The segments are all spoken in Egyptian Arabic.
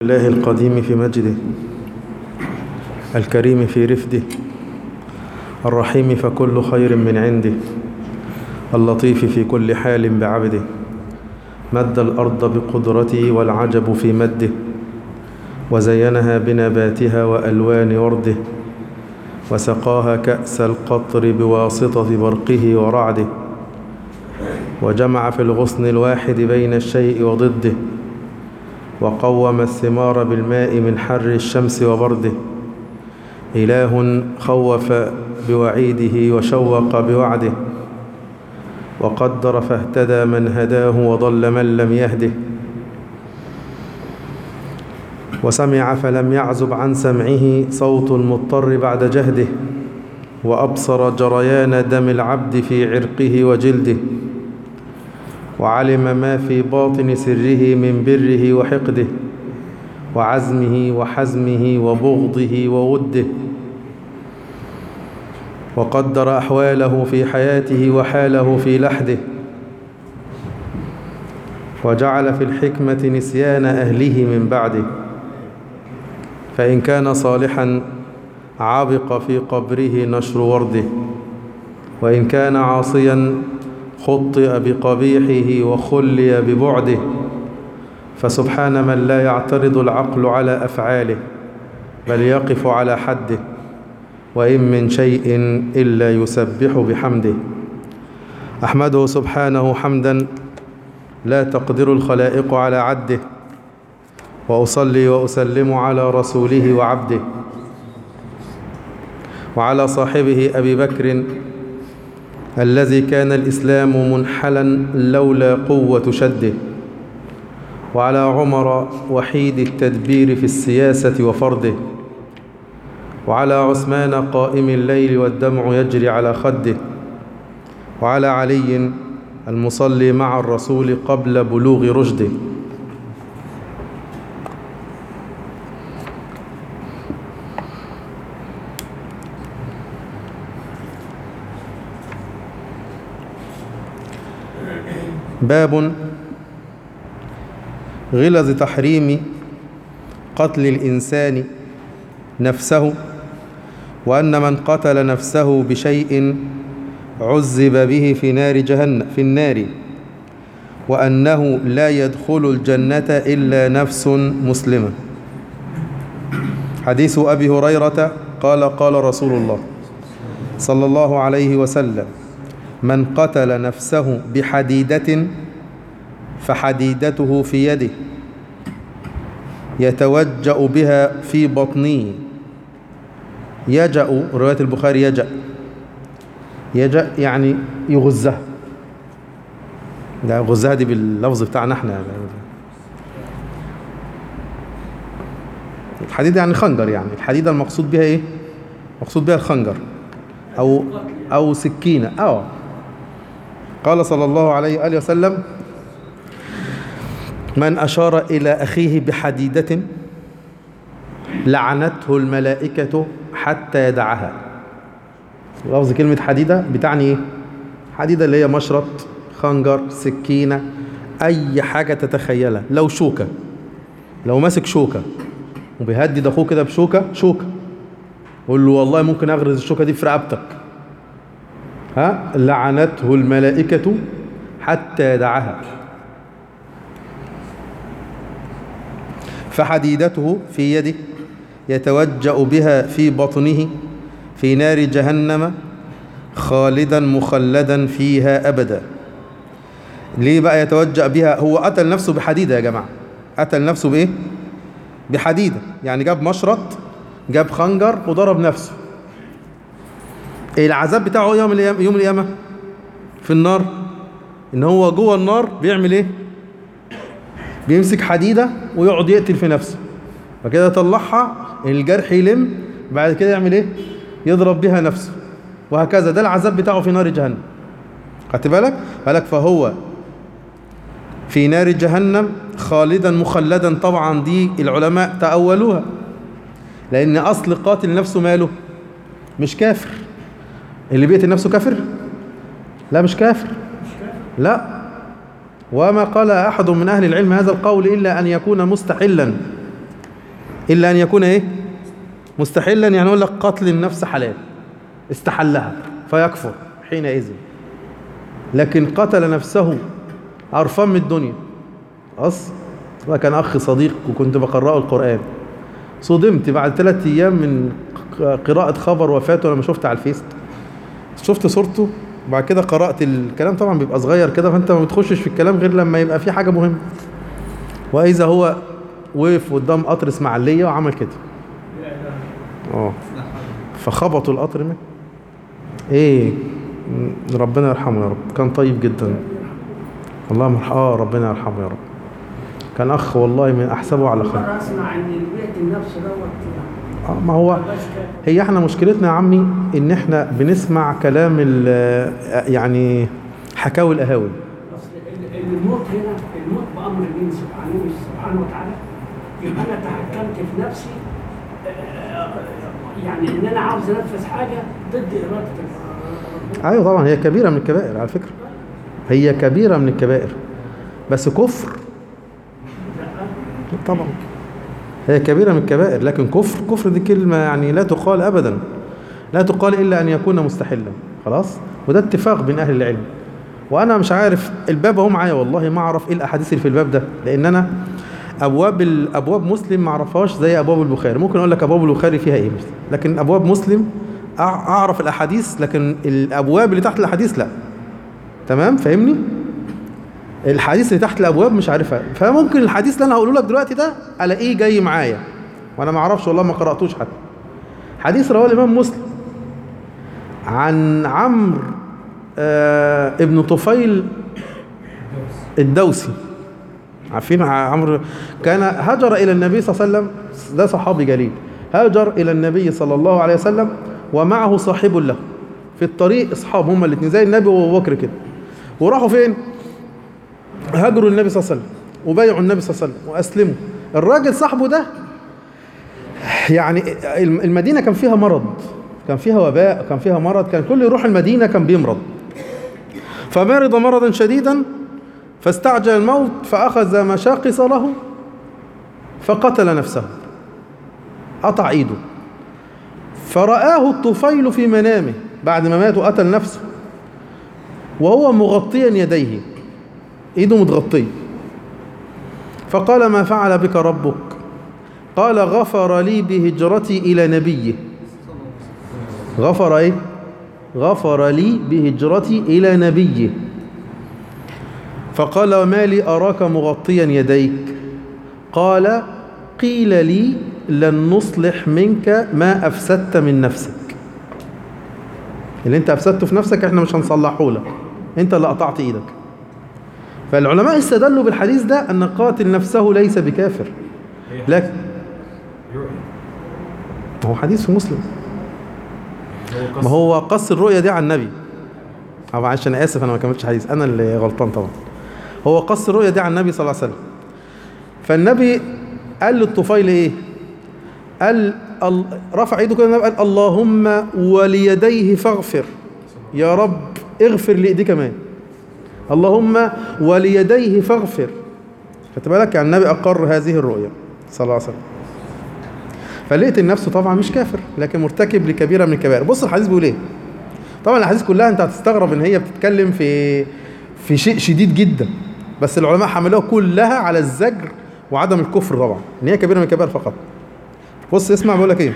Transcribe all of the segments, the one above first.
الله القديم في مجده الكريم في رفده الرحيم فكل خير من عنده اللطيف في كل حال بعبده مد الأرض بقدرته والعجب في مده وزينها بنباتها وألوان ورده وسقاها كأس القطر بواسطة برقه ورعده وجمع في الغصن الواحد بين الشيء وضده وقوم الثمار بالماء من حر الشمس وبرده إله خوف بوعيده وشوق بوعده وقدر فاهتدى من هداه وضل من لم يهده وسمع فلم يعزب عن سمعه صوت المضطر بعد جهده وأبصر جريان دم العبد في عرقه وجلده وعلم ما في باطن سره من بره وحقده وعزمه وحزمه وبغضه ووده وقدر أحواله في حياته وحاله في لحده وجعل في الحكمة نسيان أهله من بعده فإن كان صالحا عبق في قبره نشر ورده وإن كان عاصيا خطئ بقبيحه وخلي ببعده فسبحان من لا يعترض العقل على أفعاله بل يقف على حده وإن من شيء إلا يسبح بحمده أحمده سبحانه حمدا لا تقدر الخلائق على عده وأصلي وأسلم على رسوله وعبده وعلى صاحبه أبي بكر الذي كان الإسلام منحلا لولا قوة شده وعلى عمر وحيد التدبير في السياسة وفرده وعلى عثمان قائم الليل والدمع يجري على خده وعلى علي المصلي مع الرسول قبل بلوغ رشده باب غلظ تحريم قتل الإنسان نفسه وأن من قتل نفسه بشيء عذب به في نار جهنم في النار وأنه لا يدخل الجنة إلا نفس مسلمة حديث أبي هريرة قال قال رسول الله صلى الله عليه وسلم من قتل نفسه بحديدة فحديدته في يده يتوجأ بها في بطنه يجأ رواية البخاري يجأ يجأ يعني يغزها ده غزها دي باللفظ بتاعنا احنا الحديد يعني خنجر يعني الحديدة المقصود بها ايه مقصود بها الخنجر او او سكينة اه قال صلى الله عليه وآله وسلم من أشار إلى أخيه بحديدة لعنته الملائكة حتى يدعها لفظ كلمة حديدة بتعني إيه؟ حديدة اللي هي مشرط خنجر سكينة أي حاجة تتخيلها لو شوكة لو ماسك شوكة وبيهدد أخوه كده بشوكة شوكة قول له والله ممكن أغرز الشوكة دي في رقبتك ها لعنته الملائكة حتى يدعها فحديدته في يده يتوجأ بها في بطنه في نار جهنم خالدا مخلدا فيها أبدا ليه بقى يتوجأ بها هو قتل نفسه بحديدة يا جماعة قتل نفسه بإيه بحديدة يعني جاب مشرط جاب خنجر وضرب نفسه العذاب بتاعه يوم القيامة يوم القيامة في النار ان هو جوه النار بيعمل ايه بيمسك حديدة ويقعد يقتل في نفسه فكده يطلعها الجرح يلم بعد كده يعمل ايه يضرب بها نفسه وهكذا ده العذاب بتاعه في نار جهنم خدت بالك بالك فهو في نار جهنم خالدا مخلدا طبعا دي العلماء تأولوها لأن أصل قاتل نفسه ماله مش كافر اللي بيقتل نفسه كافر لا مش كافر لا وما قال أحد من أهل العلم هذا القول إلا أن يكون مستحلا إلا أن يكون إيه مستحلا يعني يقول لك قتل النفس حلال استحلها فيكفر حينئذ لكن قتل نفسه عرفان من الدنيا خلاص كان أخ صديق وكنت بقرأه القرآن صدمت بعد ثلاثة أيام من قراءة خبر وفاته لما شفت على الفيس شفت صورته وبعد كده قرأت الكلام طبعا بيبقى صغير كده فأنت ما بتخشش في الكلام غير لما يبقى في حاجة مهمة وإذا هو وقف قدام قطر إسماعيلية وعمل كده اه فخبطوا القطر منه ايه ربنا يرحمه يا رب كان طيب جدا اللهم ارحمه اه ربنا يرحمه يا رب كان اخ والله من احسبه على خير مرة اسمع ان البيت النفس دوت آه ما هو بس كده. هي احنا مشكلتنا يا عمي ان احنا بنسمع كلام ال- يعني حكاوي القهاوي اصل ال- الموت هنا الموت بامر مين سبحانه سبحانه وتعالى يبقى انا تحكمت في نفسي آه، يعني ان انا عاوز انفذ حاجه ضد اراده ربنا. ايوه طبعا هي كبيره من الكبائر على فكره هي كبيره من الكبائر بس كفر لا طبعا هي كبيرة من الكبائر لكن كفر كفر دي كلمة يعني لا تقال أبدا لا تقال إلا أن يكون مستحلا خلاص وده اتفاق بين أهل العلم وأنا مش عارف الباب اهو معايا والله ما أعرف إيه الأحاديث اللي في الباب ده لأن أنا أبواب الأبواب مسلم ما أعرفهاش زي أبواب البخاري ممكن أقول لك أبواب البخاري فيها إيه لكن أبواب مسلم أع- أعرف الأحاديث لكن الأبواب اللي تحت الأحاديث لا تمام فاهمني؟ الحديث اللي تحت الابواب مش عارفها فممكن الحديث اللي انا هقوله لك دلوقتي ده الاقيه جاي معايا وانا ما اعرفش والله ما قراتوش حتى حديث رواه الامام مسلم عن عمرو آه ابن طفيل الدوسي عارفين عمرو كان هاجر الى النبي صلى الله عليه وسلم ده صحابي جليل هاجر الى النبي صلى الله عليه وسلم ومعه صاحب له في الطريق اصحاب هما الاثنين زي النبي وابو بكر كده وراحوا فين هاجروا النبي صلى الله عليه وسلم وبايعوا النبي صلى الله عليه وسلم واسلموا الراجل صاحبه ده يعني المدينه كان فيها مرض كان فيها وباء كان فيها مرض كان كل يروح المدينه كان بيمرض فمرض مرضا شديدا فاستعجل الموت فاخذ مشاقص له فقتل نفسه قطع ايده فرآه الطفيل في منامه بعد ما مات وقتل نفسه وهو مغطيا يديه ايده متغطيه فقال ما فعل بك ربك قال غفر لي بهجرتي الى نبيه غفر ايه غفر لي بهجرتي الى نبيه فقال وما لي اراك مغطيا يديك قال قيل لي لن نصلح منك ما افسدت من نفسك اللي انت افسدته في نفسك احنا مش هنصلحه لك انت اللي قطعت ايدك فالعلماء استدلوا بالحديث ده أن قاتل نفسه ليس بكافر لكن هو حديث في مسلم ما هو قص الرؤيا دي عن النبي أو معلش أنا آسف أنا ما كملتش حديث أنا اللي غلطان طبعا هو قص الرؤيا دي عن النبي صلى الله عليه وسلم فالنبي قال للطفيل إيه قال ال- رفع ايده كده النبي قال اللهم وليديه فاغفر يا رب اغفر لإيديه كمان اللهم وليديه فاغفر خدت بالك يعني النبي أقر هذه الرؤيا صلى الله عليه وسلم فلقيت نفسه طبعا مش كافر لكن مرتكب لكبيرة من الكبائر بص الحديث بيقول ايه طبعا الاحاديث كلها انت هتستغرب ان هي بتتكلم في في شيء شديد جدا بس العلماء حملوها كلها على الزجر وعدم الكفر طبعا ان هي كبيره من الكبائر فقط بص اسمع بيقول لك ايه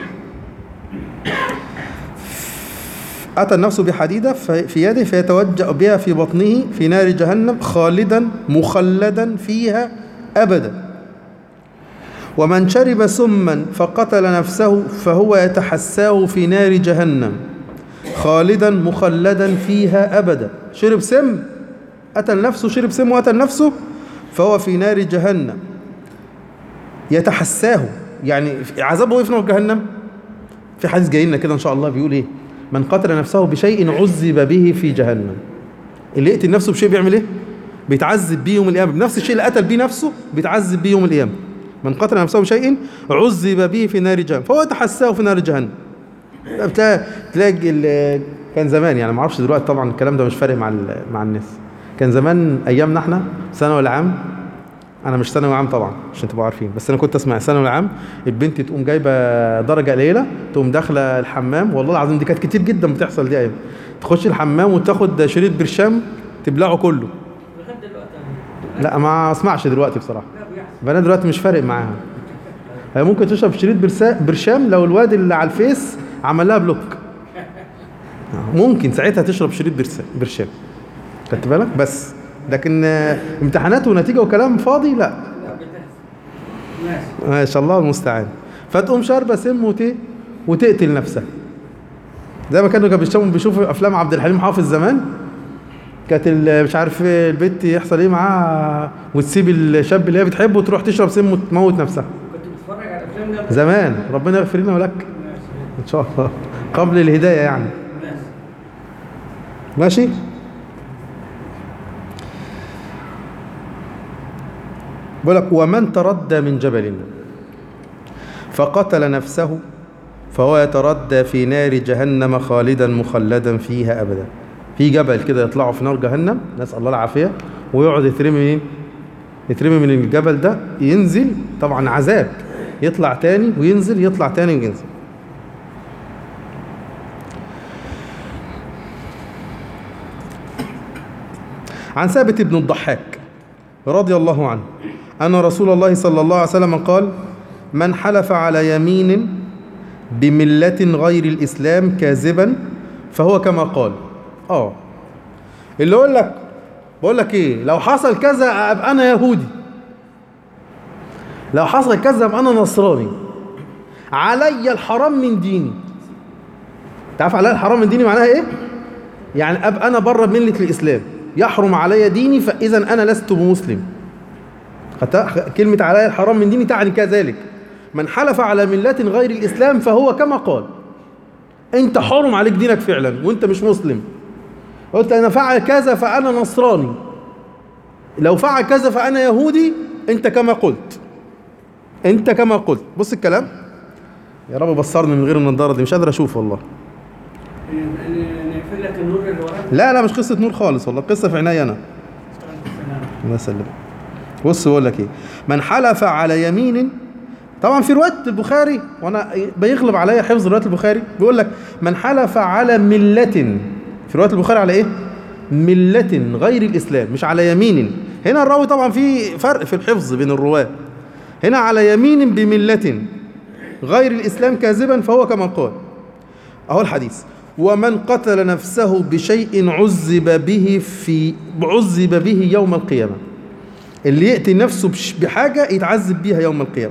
أتى النفس بحديدة في في يده فيتوجأ بها في بطنه في نار جهنم خالدا مخلدا فيها أبدا ومن شرب سما فقتل نفسه فهو يتحساه في نار جهنم خالدا مخلدا فيها أبدا شرب سم قتل نفسه شرب سم وقتل نفسه فهو في نار جهنم يتحساه يعني عذابه ايه في نار جهنم في حديث جاي لنا كده ان شاء الله بيقول ايه من قتل نفسه بشيء عذب به في جهنم اللي يقتل نفسه بشيء بيعمل ايه بيتعذب بيه يوم القيامه بنفس الشيء اللي قتل بيه نفسه بيتعذب بيه يوم القيامه من قتل نفسه بشيء عذب به في نار جهنم فهو يتحساه في نار جهنم بتلاقي تلاقي ال- كان زمان يعني ما اعرفش دلوقتي طبعا الكلام ده مش فارق مع ال- مع الناس كان زمان ايامنا احنا سنه ولا عام انا مش ثانوي عام طبعا عشان تبقوا عارفين بس انا كنت اسمع ثانوي عام البنت تقوم جايبه درجه قليله تقوم داخله الحمام والله العظيم دي كانت كتير جدا بتحصل دي ايام تخش الحمام وتاخد شريط برشام تبلعه كله لغايه دلوقتي لا ما اسمعش دلوقتي بصراحه لا بيحصل فانا دلوقتي مش فارق معاها هي ممكن تشرب شريط برسا- برشام لو الواد اللي على الفيس عمل لها بلوك ممكن ساعتها تشرب شريط برسا- برشام خدت بالك بس لكن آه، امتحانات ونتيجه وكلام فاضي لا لا بتحصل ماشي ما شاء الله المستعان فتقوم شاربه سم وت وتقتل نفسها زي ما كانوا كانوا بيشوفوا بيشوفوا افلام عبد الحليم حافظ زمان كانت ال- مش عارف إيه البت يحصل ايه معاها وتسيب الشاب اللي هي بتحبه وتروح تشرب سم وتموت نفسها كنت بتتفرج على الافلام ده زمان ربنا يغفر لنا ولك ماشي ان شاء الله قبل الهدايه يعني ماشي ماشي بقول لك ومن تردى من جبل فقتل نفسه فهو يتردى في نار جهنم خالدا مخلدا فيها ابدا في جبل كده يطلعوا في نار جهنم نسال الله العافيه ويقعد يترمي منين يترمي من الجبل ده ينزل طبعا عذاب يطلع تاني وينزل يطلع تاني وينزل عن ثابت بن الضحاك رضي الله عنه أن رسول الله صلى الله عليه وسلم قال من حلف على يمين بملة غير الإسلام كاذبا فهو كما قال اه اللي يقول لك بقول لك ايه لو حصل كذا ابقى انا يهودي لو حصل كذا ابقى انا نصراني علي الحرام من ديني تعرف علي الحرام من ديني معناها ايه يعني ابقى انا بره مله الاسلام يحرم علي ديني فاذا انا لست بمسلم خدتها؟ كلمه علي الحرام من ديني تعني كذلك من حلف على مله غير الاسلام فهو كما قال انت حرم عليك دينك فعلا وانت مش مسلم قلت انا فعل كذا فانا نصراني لو فعل كذا فانا يهودي انت كما قلت انت كما قلت بص الكلام يا رب بصرني من غير النضاره دي مش قادر اشوف والله نقفل لك النور اللي وراك لا لا مش قصه نور خالص والله قصه في عيني انا الله يسلمك بص بقول لك ايه من حلف على يمين طبعا في روايه البخاري وانا بيغلب عليا حفظ روايه البخاري بيقول لك من حلف على مله في روايه البخاري على ايه مله غير الاسلام مش على يمين هنا الراوي طبعا في فرق في الحفظ بين الرواه هنا على يمين بمله غير الاسلام كاذبا فهو كما قال اهو الحديث ومن قتل نفسه بشيء عذب به في عذب به يوم القيامه اللي يقتل نفسه بش- بحاجه يتعذب بيها يوم القيامه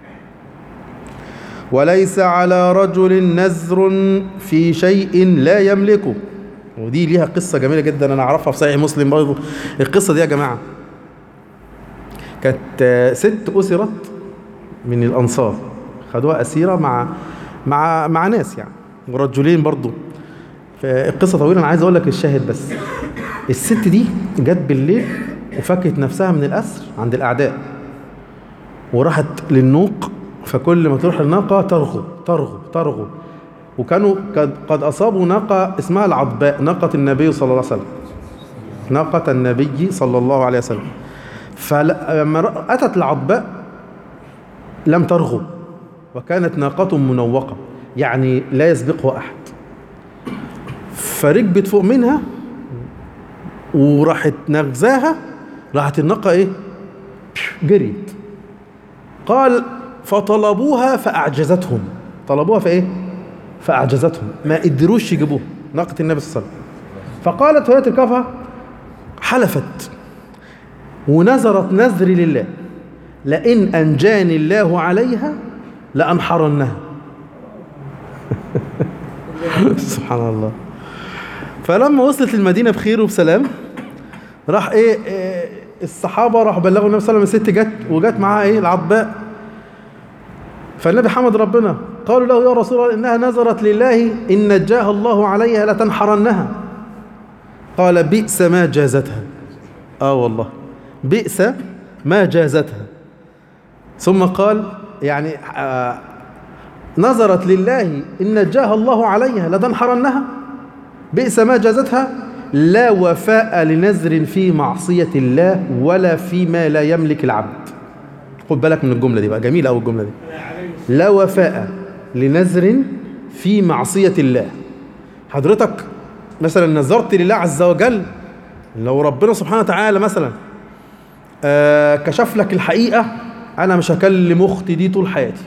وليس على رجل نذر في شيء لا يملكه ودي ليها قصة جميلة جدا أنا أعرفها في صحيح مسلم برضه القصة دي يا جماعة كانت آه، ست أسرت من الأنصار خدوها أسيرة مع مع مع ناس يعني ورجلين برضه فالقصة طويلة أنا عايز أقول لك الشاهد بس الست دي جت بالليل وفكت نفسها من الأسر عند الأعداء وراحت للنوق فكل ما تروح الناقة ترغب ترغب ترغب وكانوا قد, قد أصابوا ناقة اسمها العضباء ناقة النبي صلى الله عليه وسلم ناقة النبي صلى الله عليه وسلم فلما أتت العضباء لم ترغب وكانت ناقة منوقة يعني لا يسبقها أحد فركبت فوق منها وراحت نغزاها راحت الناقة إيه جريت قال فطلبوها فأعجزتهم طلبوها في إيه فأعجزتهم ما قدروش يجيبوها ناقة النبي صلى الله عليه وسلم فقالت وهي تركبها حلفت ونذرت نذر لله لئن أنجاني الله عليها لأنحرنها سبحان الله فلما وصلت المدينة بخير وبسلام راح ايه, إيه الصحابة راحوا بلغوا النبي صلى الله عليه وسلم الست جت وجت معاها ايه العضباء فالنبي حمد ربنا قالوا له يا رسول الله انها نذرت لله ان نجاها الله عليها لتنحرنها قال بئس ما جازتها اه والله بئس ما جازتها ثم قال يعني آه نظرت لله إن نجاها الله عليها لتنحرنها بئس ما جازتها لا وفاء لنذر في معصية الله ولا فيما لا يملك العبد خد بالك من الجملة دي بقى جميلة أوي الجملة دي لا وفاء لنذر في معصية الله حضرتك مثلا نذرت لله عز وجل لو ربنا سبحانه وتعالى مثلا آه كشف لك الحقيقة أنا مش هكلم أختي دي طول حياتي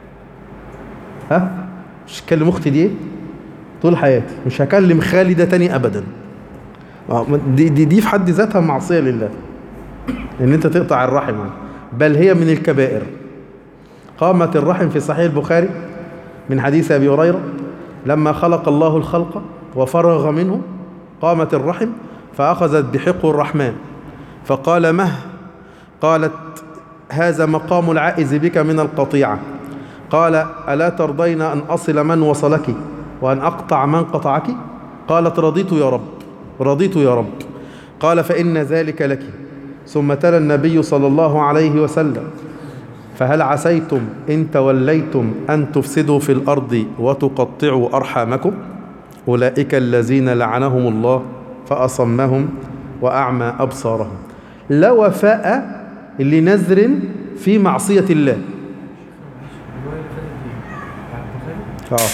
ها مش هكلم أختي دي إيه؟ طول حياتي مش هكلم خالي ده تاني أبدا آه، دي, دي, دي في حد ذاتها معصية لله إن أنت تقطع الرحم بل هي من الكبائر قامت الرحم في صحيح البخاري من حديث أبي هريرة لما خلق الله الخلق وفرغ منه قامت الرحم فأخذت بحق الرحمن فقال مه قالت هذا مقام العائز بك من القطيعة قال ألا ترضين أن أصل من وصلك وأن أقطع من قطعك قالت رضيت يا رب رضيت يا رب قال فإن ذلك لك ثم تلا النبي صلى الله عليه وسلم فهل عسيتم إن توليتم أن تفسدوا في الأرض وتقطعوا أرحامكم أولئك الذين لعنهم الله فأصمهم وأعمى أبصارهم لا وفاء لنذر في معصية الله الرواية اللي فاتت دي بتاع البخاري اه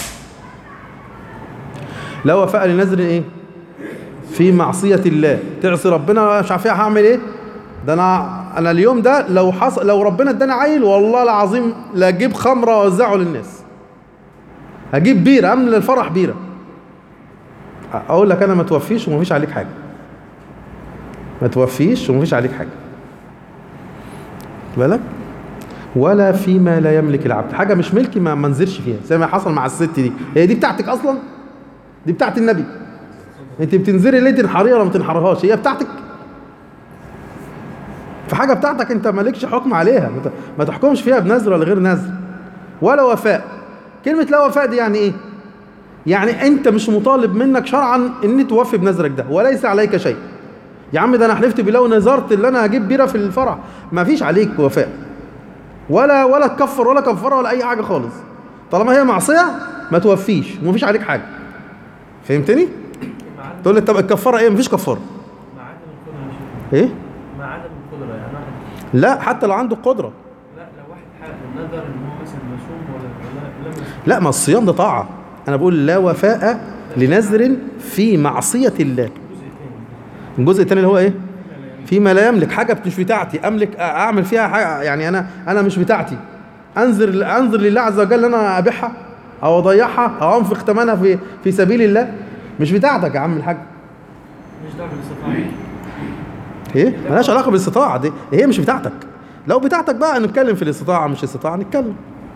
لا وفاء لنذر ايه في معصية الله تعصي ربنا مش عارف إيه هعمل ايه ده انا انا اليوم ده لو حصل لو ربنا اداني عيل والله العظيم لا اجيب خمره واوزعه للناس هجيب بيره املى الفرح بيره اقول لك انا ما توفيش ومفيش عليك حاجه ما توفيش ومفيش عليك حاجه بالك ولا فيما لا يملك العبد حاجه مش ملكي ما منزلش فيها زي ما حصل مع الست دي هي دي بتاعتك اصلا دي بتاعت النبي انت بتنزلي ليه تنحريها ولا ما تنحرهاش هي بتاعتك في حاجه بتاعتك انت مالكش حكم عليها ما ت- ما تحكمش فيها بنذر ولا غير نذر ولا وفاء كلمه لا وفاء دي يعني ايه يعني انت مش مطالب منك شرعا ان توفي بنذرك ده وليس عليك شيء يا عم ده انا حلفت بالله ونذرت اللي انا هجيب بيره في الفرح ما فيش عليك وفاء ولا ولا تكفر ولا كفاره ولا اي حاجه خالص طالما هي معصيه ما توفيش ومفيش عليك حاجه فهمتني مع عدم تقول لي طب الكفاره ايه مفيش كفاره مع عدم القدرة يا شيخ ايه مع عدم القدرة يعني واحد لا حتى لو عنده قدره لا لو واحد حق نذر ان هو مثلا يصوم ولا ولا لم يصوم لا ما الصيام ده طاعه انا بقول لا وفاء لنذر في معصيه الله جزء تاني الجزء الثاني اللي هو ايه لا لا يعني فيما لا يملك حاجه مش بتاعتي املك اعمل فيها حاجه يعني انا انا مش بتاعتي انذر انذر لله عز وجل ان انا ابيعها او اضيعها او انفق ثمنها في في سبيل الله مش بتاعتك يا عم الحاج مش دعوة بالاستطاعة ايه ملهاش علاقه بالاستطاعه دي هي مش بتاعتك لو بتاعتك بقى نتكلم في الاستطاعه مش استطاعه نتكلم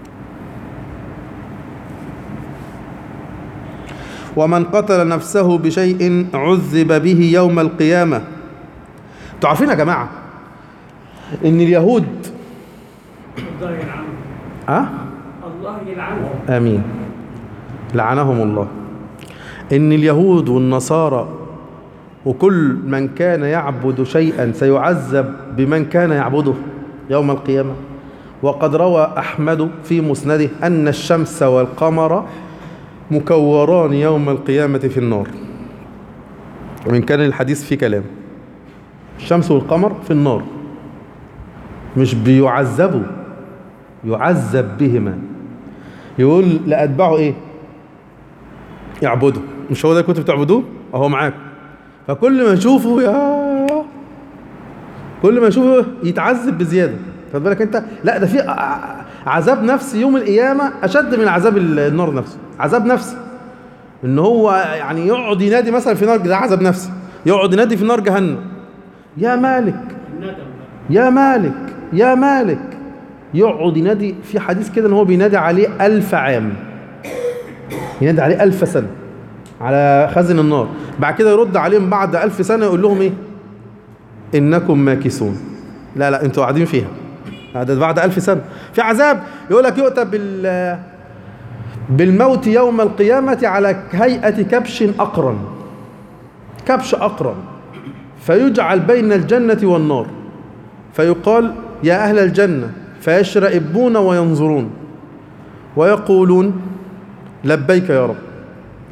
ومن قتل نفسه بشيء عذب به يوم القيامه انتوا عارفين يا جماعه ان اليهود الله يلعنه اه الله يلعنه امين لعنهم الله ان اليهود والنصارى وكل من كان يعبد شيئا سيعذب بمن كان يعبده يوم القيامه وقد روى احمد في مسنده ان الشمس والقمر مكوران يوم القيامه في النار وان كان الحديث فيه كلام الشمس والقمر في النار مش بيعذبوا يعذب بهما يقول لأتباعه إيه؟ يعبدوا مش هو ده كنتوا بتعبدوه؟ أهو معاكم فكل ما يشوفه يا كل ما يشوفه يتعذب بزيادة خد بالك أنت لا ده في ع- عذاب نفسي يوم القيامة أشد من عذاب ال- النار نفسه عذاب نفسي إن هو يعني يقعد ينادي مثلا في نار ده عذاب نفسي يقعد ينادي في نار جهنم يا مالك الندم يا مالك يا مالك يقعد ينادي في حديث كده ان هو بينادي عليه ألف عام ينادي عليه ألف سنة على خزن النار بعد كده يرد عليهم بعد ألف سنة يقول لهم ايه إنكم ماكثون لا لا انتوا قاعدين فيها ده بعد ألف سنة في عذاب يقول لك يؤتى بال بالموت يوم القيامة على هيئة كبش أقرن كبش أقرن فيجعل بين الجنة والنار فيقال يا أهل الجنة فيشرئبون وينظرون ويقولون لبيك يا رب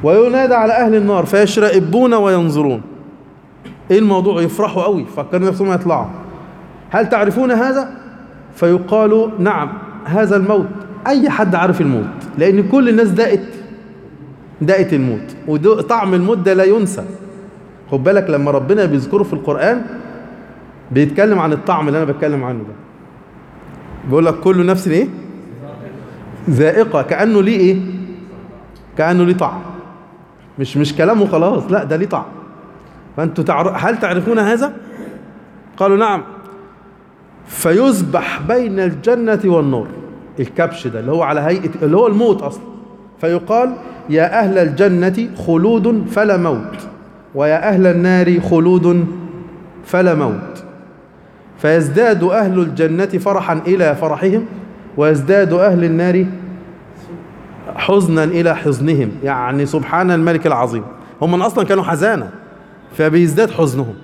وينادى على أهل النار فيشرئبون وينظرون ايه الموضوع يفرحوا قوي فكروا نفسهم يطلعوا هل تعرفون هذا فيقال نعم هذا الموت اي حد عارف الموت لان كل الناس دقت دقت الموت وطعم الموت ده لا ينسى خد بالك لما ربنا بيذكره في القرآن بيتكلم عن الطعم اللي انا بتكلم عنه ده بيقول لك كل نفس ايه ذائقة كأنه ليه ايه كأنه ليه طعم مش مش كلامه خلاص لا ده ليه طعم فانتوا تعرف هل تعرفون هذا قالوا نعم فيذبح بين الجنة والنار الكبش ده اللي هو على هيئة اللي هو الموت أصلا فيقال يا أهل الجنة خلود فلا موت ويا أهل النار خلود فلا موت فيزداد أهل الجنة فرحا إلى فرحهم ويزداد أهل النار حزنا إلى حزنهم يعني سبحان الملك العظيم هم من أصلا كانوا حزانة فبيزداد حزنهم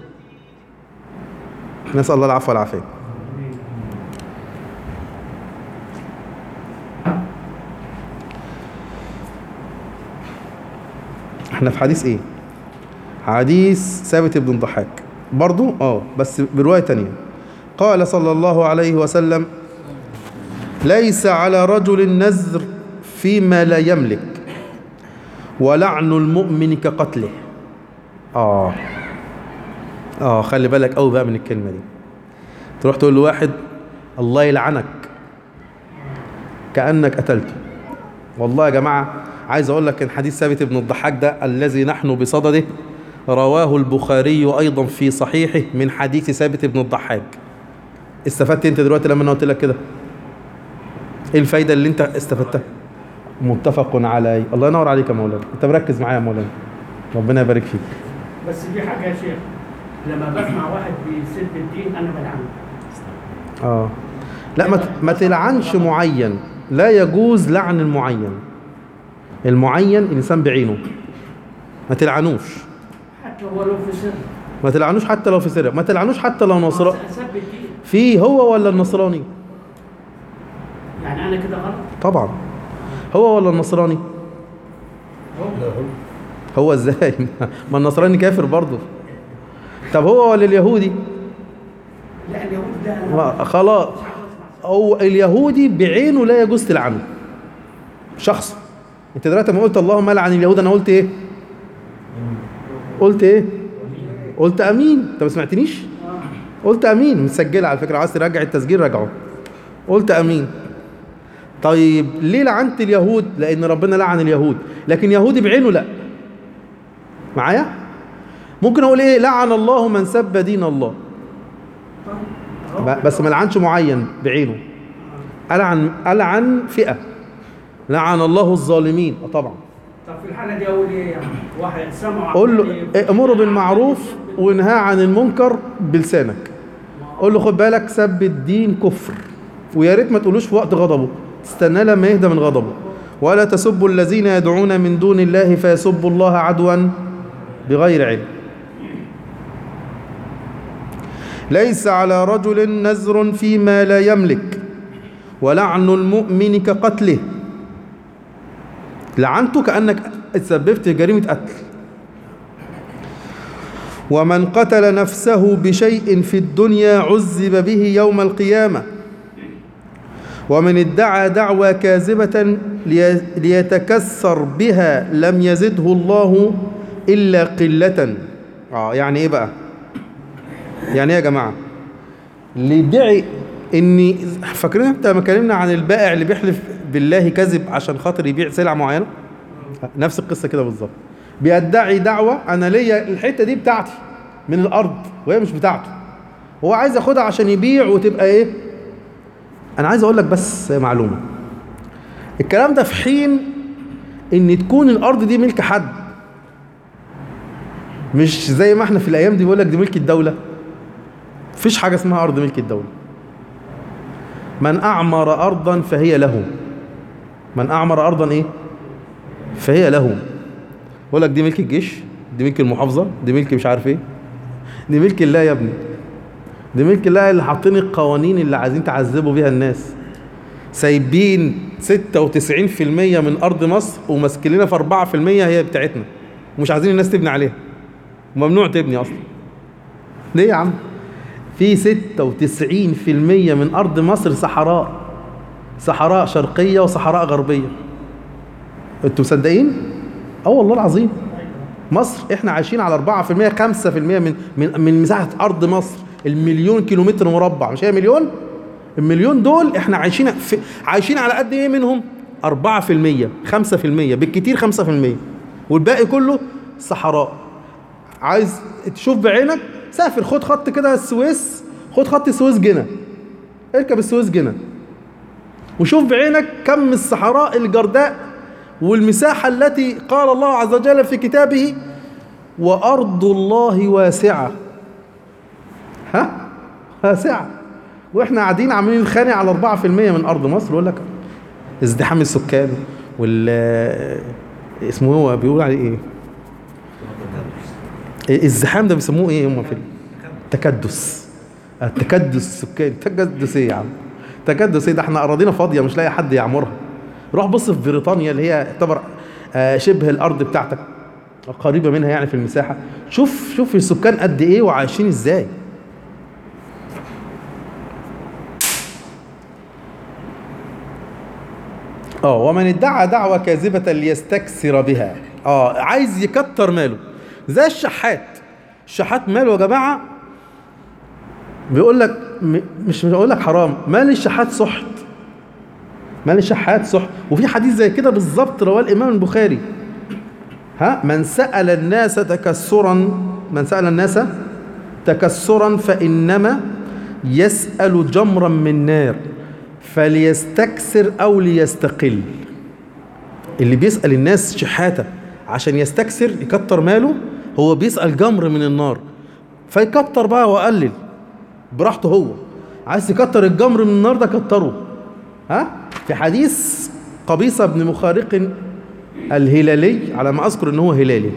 نسأل الله العفو والعافية احنا في حديث ايه حديث ثابت بن الضحاك برضو اه بس برواية تانية قال صلى الله عليه وسلم ليس على رجل نذر فيما لا يملك ولعن المؤمن كقتله اه اه خلي بالك قوي بقى من الكلمة دي تروح تقول لواحد الله يلعنك كأنك قتلته والله يا جماعة عايز اقول لك ان حديث ثابت بن الضحاك ده الذي نحن بصدده رواه البخاري ايضا في صحيحه من حديث ثابت بن الضحاك استفدت انت دلوقتي لما انا قلت لك كده ايه الفايده اللي انت استفدتها متفق عليه الله ينور عليك يا مولانا انت مركز معايا يا مولانا ربنا يبارك فيك بس في حاجه يا شيخ لما بسمع واحد بيسب الدين انا بلعنه اه لا ما ت- ما تلعنش معين لا يجوز لعن المعين المعين الانسان بعينه ما تلعنوش حتى هو لو في سر ما تلعنوش حتى لو في سر ما تلعنوش حتى لو نصر سب الدين في هو ولا النصراني يعني انا كده غلط طبعا هو ولا النصراني هو هو ازاي ما النصراني كافر برضه طب هو ولا اليهودي لا اليهود ده أنا ما- خلاص هو اليهودي بعينه لا يجوز تلعنه شخص انت دلوقتي لما قلت اللهم لعن اليهود انا قلت ايه قلت ايه قلت امين انت ما سمعتنيش قلت امين مسجله على فكره عايز ترجع التسجيل راجعه قلت امين طيب ليه لعنت اليهود لان ربنا لعن اليهود لكن يهودي بعينه لا معايا ممكن اقول ايه لعن الله من سب دين الله ب- بس ما لعنش معين بعينه ألعن ألعن فئة لعن الله الظالمين آه طبعا طب في الحاله دي اقول ايه يعني واحد سمع قول له امره بالمعروف وانهى عن المنكر بلسانك قول له خد بالك سب الدين كفر ويا ريت ما تقولوش في وقت غضبه تستنى لما يهدى من غضبه ولا تسبوا الذين يدعون من دون الله فيسبوا الله عدوا بغير علم ليس على رجل نزر فيما لا يملك ولعن المؤمن كقتله لعنته كأنك تسببت في جريمة قتل ومن قتل نفسه بشيء في الدنيا عذب به يوم القيامة ومن ادعى دعوى كاذبة لي- ليتكسر بها لم يزده الله إلا قلة آه يعني إيه بقى يعني إيه يا جماعة اللي يدعي إني فاكرين أنت لما اتكلمنا عن البائع اللي بيحلف بالله كذب عشان خاطر يبيع سلعة معينة نفس القصة كده بالظبط بيدعي دعوة أنا ليا الحتة دي بتاعتي من الأرض وهي مش بتاعته هو عايز ياخدها عشان يبيع وتبقى إيه أنا عايز أقول لك بس معلومة الكلام ده في حين إن تكون الأرض دي ملك حد مش زي ما احنا في الأيام دي بيقول لك دي ملك الدولة مفيش حاجة اسمها أرض ملك الدولة من أعمر أرضا فهي له من أعمر أرضا إيه فهي له بقول لك دي ملك الجيش دي ملك المحافظة دي ملك مش عارف ايه دي ملك الله يا ابني دي ملك الله اللي حاطين القوانين اللي عايزين تعذبوا بيها الناس سايبين 96% من ارض مصر وماسكين لنا في 4% هي بتاعتنا ومش عايزين الناس تبني عليها ممنوع تبني اصلا ليه يا عم في 96% من ارض مصر صحراء صحراء شرقيه وصحراء غربيه انتوا مصدقين اه والله العظيم مصر احنا عايشين على 4% 5% من من من مساحه ارض مصر المليون كيلومتر مربع مش هي مليون المليون دول احنا عايشين في عايشين على قد ايه منهم 4% 5% بالكتير 5% والباقي كله صحراء عايز تشوف بعينك سافر خد خط كده السويس خد خط السويس جنة اركب السويس جنة وشوف بعينك كم الصحراء الجرداء والمساحة التي قال الله عز وجل في كتابه وأرض الله واسعة ها واسعة واحنا قاعدين عاملين نتخانق على 4% من أرض مصر يقول لك ازدحام السكان وال اسمه هو بيقول عليه ايه الزحام ده بيسموه ايه هم في التكدس التكدس السكاني تكدس ايه يا عم تكدس ايه ده احنا اراضينا فاضيه مش لاقي حد يعمرها روح بص في بريطانيا اللي هي تعتبر آه، شبه الارض بتاعتك قريبه منها يعني في المساحه شوف شوف السكان قد ايه وعايشين ازاي اه ومن ادعى دعوة كاذبة ليستكثر بها اه عايز يكتر ماله زي الشحات الشحات ماله يا جماعة بيقول لك م- مش مش هقول لك حرام مال الشحات سحت مال الشحات سحت وفي حديث زي كده بالظبط رواه الإمام البخاري ها من سأل الناس تكسرا من سأل الناس تكسرا فإنما يسأل جمرا من نار فليستكثر أو ليستقل اللي بيسأل الناس شحاتة عشان يستكثر يكتر ماله هو بيسأل جمر من النار فيكتر بقى وقلل براحته هو عايز يكتر الجمر من النار ده كتره ها في حديث قبيصة بن مخارق الهلالي على ما أذكر إن هو هلالي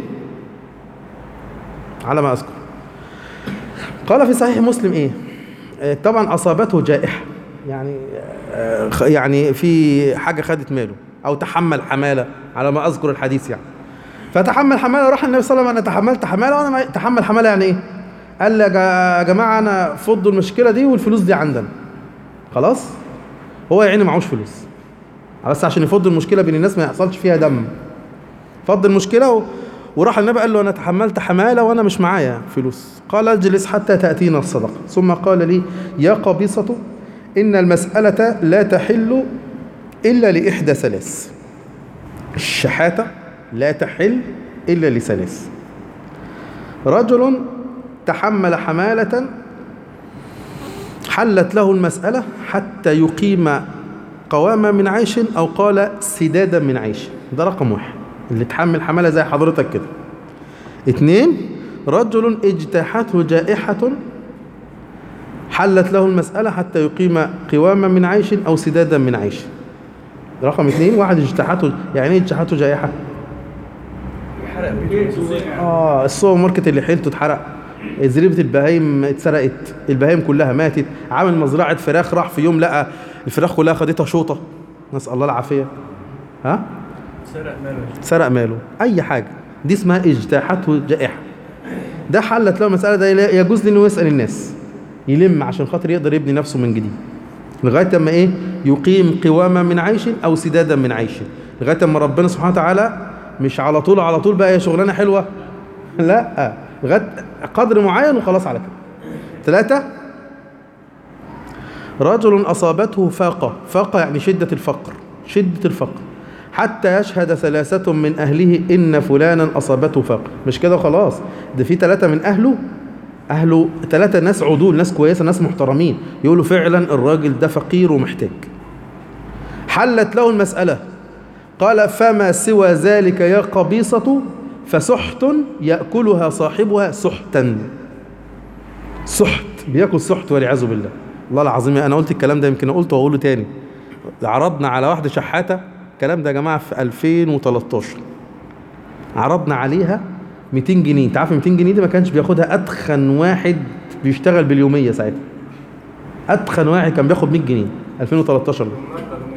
على ما أذكر قال في صحيح مسلم إيه آه، طبعا أصابته جائحة يعني آه، خ- يعني في حاجة خدت ماله أو تحمل حمالة على ما أذكر الحديث يعني فتحمل حمالة راح النبي صلى الله عليه وسلم أنا تحملت حمالة وأنا ما- تحمل حمالة يعني إيه؟ قال لي يا جا- يا جماعة أنا فضوا المشكلة دي والفلوس دي عندنا خلاص هو يا عيني معهوش فلوس بس عشان يفض المشكلة بين الناس ما يحصلش فيها دم فض المشكلة و... وراح النبي قال له أنا تحملت حمالة وأنا مش معايا فلوس قال اجلس حتى تأتينا الصدقة ثم قال لي يا قبيصة إن المسألة لا تحل إلا لإحدى ثلاث الشحاتة لا تحل إلا لثلاث رجل تحمل حمالة حلت له المسألة حتى يقيم قواما من عيش أو قال سدادا من عيش ده رقم واحد اللي تحمل حمالة زي حضرتك كده اتنين رجل اجتاحته جائحة حلت له المسألة حتى يقيم قواما من عيش أو سدادا من عيش رقم اثنين واحد اجتاحته يعني ايه اجتاحته جائحة حرق بيته اه السوبر ماركت اللي حيلته اتحرق زريبة البهايم اتسرقت البهايم كلها ماتت عامل مزرعة فراخ راح في يوم لقى الفراخ كلها خدتها شوطة نسأل الله العافية ها سرق ماله سرق ماله أي حاجة دي اسمها اجتاحته جائحة ده حلت له المسألة ده لا- يجوز له إنه يسأل الناس يلم عشان خاطر يقدر يبني نفسه من جديد لغاية اما إيه يقيم قواما من عيش أو سدادا من عيش لغاية اما ربنا سبحانه وتعالى مش على طول على طول بقى هي شغلانة حلوة لا لغاية قدر معين وخلاص على كده ثلاثة رجل أصابته فاقة فاقة يعني شدة الفقر شدة الفقر حتى يشهد ثلاثة من أهله إن فلانا أصابته فاقة مش كده خلاص ده في ثلاثة من أهله أهله ثلاثة ناس عدول ناس كويسة ناس محترمين يقولوا فعلا الراجل ده فقير ومحتاج حلت له المسألة قال فما سوى ذلك يا قبيصة فسحت يأكلها صاحبها سحتا سحت بياكل سحت والعياذ بالله والله العظيم انا قلت الكلام ده يمكن قلته واقوله تاني عرضنا على واحده شحاته الكلام ده يا جماعه في 2013 عرضنا عليها 200 جنيه انت عارف 200 جنيه دي ما كانش بياخدها اتخن واحد بيشتغل باليوميه ساعتها اتخن واحد كان بياخد 100 جنيه 2013 ده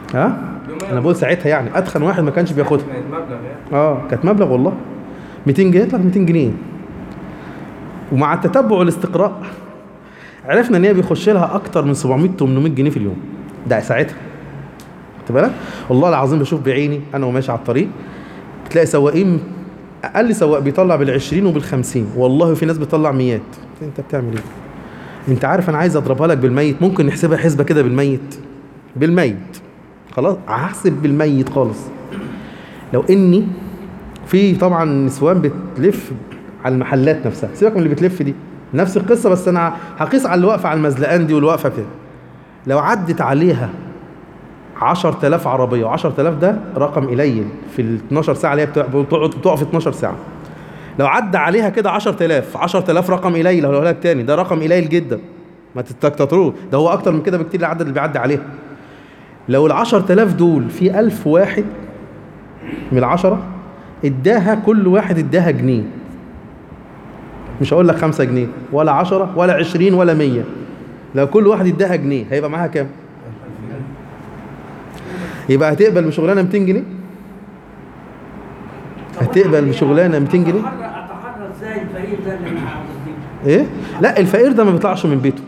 ها انا بقول ساعتها يعني اتخن واحد ما كانش بياخدها كانت مبلغ يعني اه كانت مبلغ والله 200 جنيه يطلع 200 جنيه ومع التتبع والاستقراء عرفنا ان هي بيخش لها اكتر من 700 800 جنيه في اليوم ده ساعتها خدت بالك والله العظيم بشوف بعيني انا وماشي على الطريق تلاقي سواقين اقل سواق بيطلع بال20 وبال50 والله في ناس بتطلع ميات انت بتعمل ايه انت عارف انا عايز اضربها لك بالميت ممكن نحسبها حسبه كده بالميت بالميت خلاص هحسب بالميت خالص لو اني في طبعا نسوان بتلف على المحلات نفسها سيبك من اللي بتلف دي نفس القصه بس انا هقيس على اللي واقفه على المزلقان دي والواقفه كده لو عدت عليها 10000 عربيه و10000 ده رقم قليل في ال 12 ساعه اللي هي بتقعد بتقعد- بتقف 12 ساعه لو عدى عليها كده 10000 10000 رقم قليل هقولها لك تاني ده رقم قليل جدا ما تستكتروه ده هو اكتر من كده بكتير العدد اللي بيعدي عليها لو ال 10000 دول في 1000 واحد من العشرة اداها كل واحد اداها جنيه مش هقول لك 5 جنيه ولا 10 ولا 20 ولا 100 لو كل واحد اداها جنيه هيبقى معاها كام؟ يبقى هتقبل بشغلانه 200 جنيه؟ هتقبل بشغلانه 200 جنيه؟ اتحرى اتحرى ازاي الفقير ده اللي انا عاوز دي ايه؟ لا الفقير ده ما بيطلعش من بيته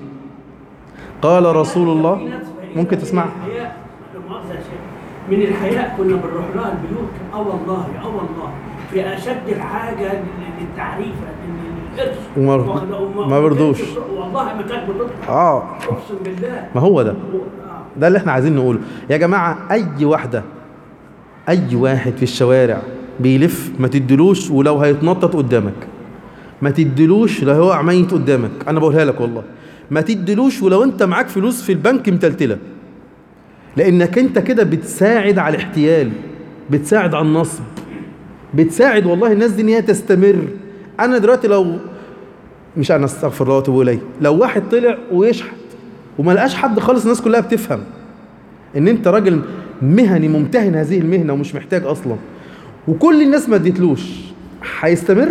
قال رسول في الله ناس فقيرة ممكن من تسمع الحياء لا مؤاخذة يا شيخ من الحياء كنا بنروح لها البيوت اه والله اه والله في اشد الحاجه لل- للتعريفه لل- للقرش وما- وما- وما- ما برضوش. والله ما كانت بتطلع اه اقسم بالله ما هو ده آه. ده اللي احنا عايزين نقوله يا جماعه اي واحده اي واحد في الشوارع بيلف ما تدلوش ولو هيتنطط قدامك ما تدلوش لو هو ميت قدامك انا بقولها لك والله ما تدلوش ولو انت معاك فلوس في البنك متلتله لانك انت كده بتساعد على الاحتيال بتساعد على النصب بتساعد والله الناس دي ان هي تستمر انا دلوقتي لو مش انا استغفر الله واتوب اليه لو واحد طلع ويشحت وما لقاش حد خالص الناس كلها بتفهم ان انت راجل مهني ممتهن هذه المهنه ومش محتاج اصلا وكل الناس ما اديتلوش هيستمر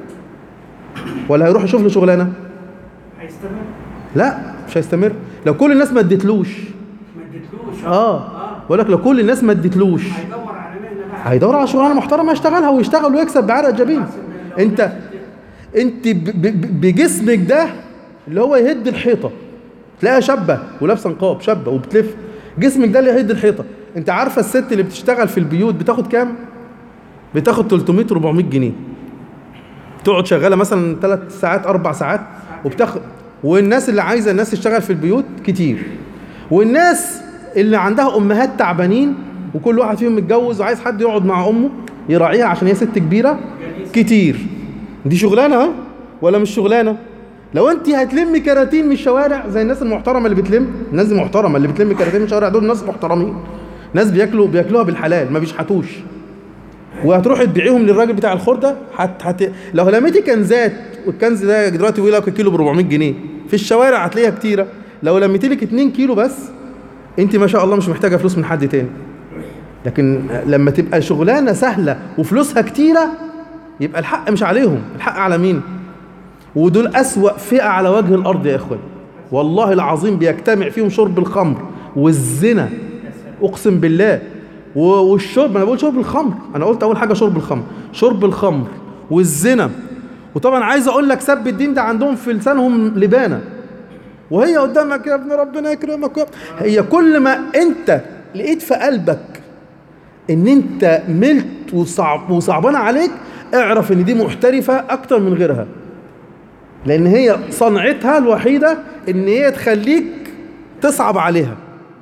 ولا هيروح يشوف له شغلانه هيستمر لا مش هيستمر لو كل الناس ما اديتلوش ما اديتلوش اه بقول لك لو كل الناس ما اديتلوش هيدور على مهنه بقى هيدور على شغلانه محترمه يشتغلها ويشتغل ويكسب بعرق جبين انت انت ب- ب- بجسمك ده اللي هو يهد الحيطه تلاقيها شابه ولابسه نقاب شابه وبتلف جسمك ده اللي يهد الحيطه انت عارفه الست اللي بتشتغل في البيوت بتاخد كام بتاخد 300 400 جنيه تقعد شغاله مثلا ثلاث ساعات اربع ساعات وبتاخد والناس اللي عايزه الناس تشتغل في البيوت كتير والناس اللي عندها امهات تعبانين وكل واحد فيهم متجوز وعايز حد يقعد مع امه يراعيها عشان هي ست كبيره كتير دي شغلانه ها ولا مش شغلانه لو انت هتلمي كراتين من الشوارع زي الناس المحترمه اللي بتلم الناس دي محترمه اللي بتلم كراتين من الشوارع دول ناس محترمين ناس بياكلوا بياكلوها بالحلال ما بيشحتوش وهتروحي تبيعيهم للراجل بتاع الخرده هت... هت... لو لميتي كنزات والكنز ده دلوقتي بيقول لك الكيلو ب 400 جنيه في الشوارع هتلاقيها كتيره لو لميتي لك 2 كيلو بس انت ما شاء الله مش محتاجه فلوس من حد تاني لكن لما تبقى شغلانه سهله وفلوسها كتيره يبقى الحق مش عليهم الحق على مين ودول أسوأ فئة على وجه الأرض يا إخوان والله العظيم بيجتمع فيهم شرب الخمر والزنا أقسم بالله و- والشرب أنا بقول شرب الخمر أنا قلت أول حاجة شرب الخمر شرب الخمر والزنا وطبعا عايز أقول لك سب الدين ده عندهم في لسانهم لبانة وهي قدامك يا ابن ربنا يكرمك يا- هي كل ما أنت لقيت في قلبك ان انت ملت وصعب وصعبانه عليك اعرف ان دي محترفه اكتر من غيرها لان هي صنعتها الوحيده ان هي تخليك تصعب عليها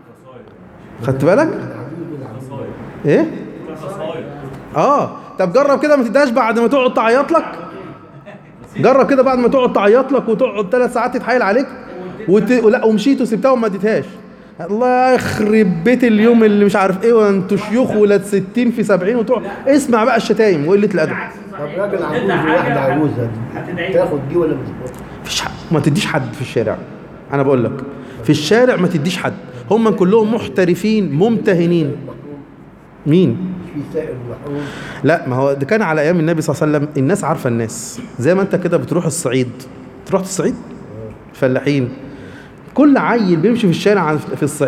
خدت بالك ايه اه طب جرب كده ما تديهاش بعد ما تقعد تعيط لك جرب كده بعد ما تقعد تعيط لك وتقعد ثلاث ساعات تتحايل عليك وت... ولا ومشيت وسبتها وما اديتهاش الله يخرب بيت اليوم اللي مش عارف ايه وانتوا شيوخ ولاد 60 في 70 وتقعد اسمع بقى الشتايم وقله الادب بالعكس طب صحيح. راجل عجوز قلنا حاجة وواحدة هت- عجوزة دي هتدعي تاخد دي ولا مش تاخد؟ مفيش حد ما تديش حد في الشارع انا بقول لك في الشارع ما تديش حد هم كلهم محترفين ممتهنين مين مش في سائل محروم لا ما هو ده كان على ايام النبي صلى الله عليه وسلم الناس عارفه الناس زي ما انت كده بتروح الصعيد تروح الصعيد فلاحين كل عيل بيمشي في الشارع عن- في الصعيد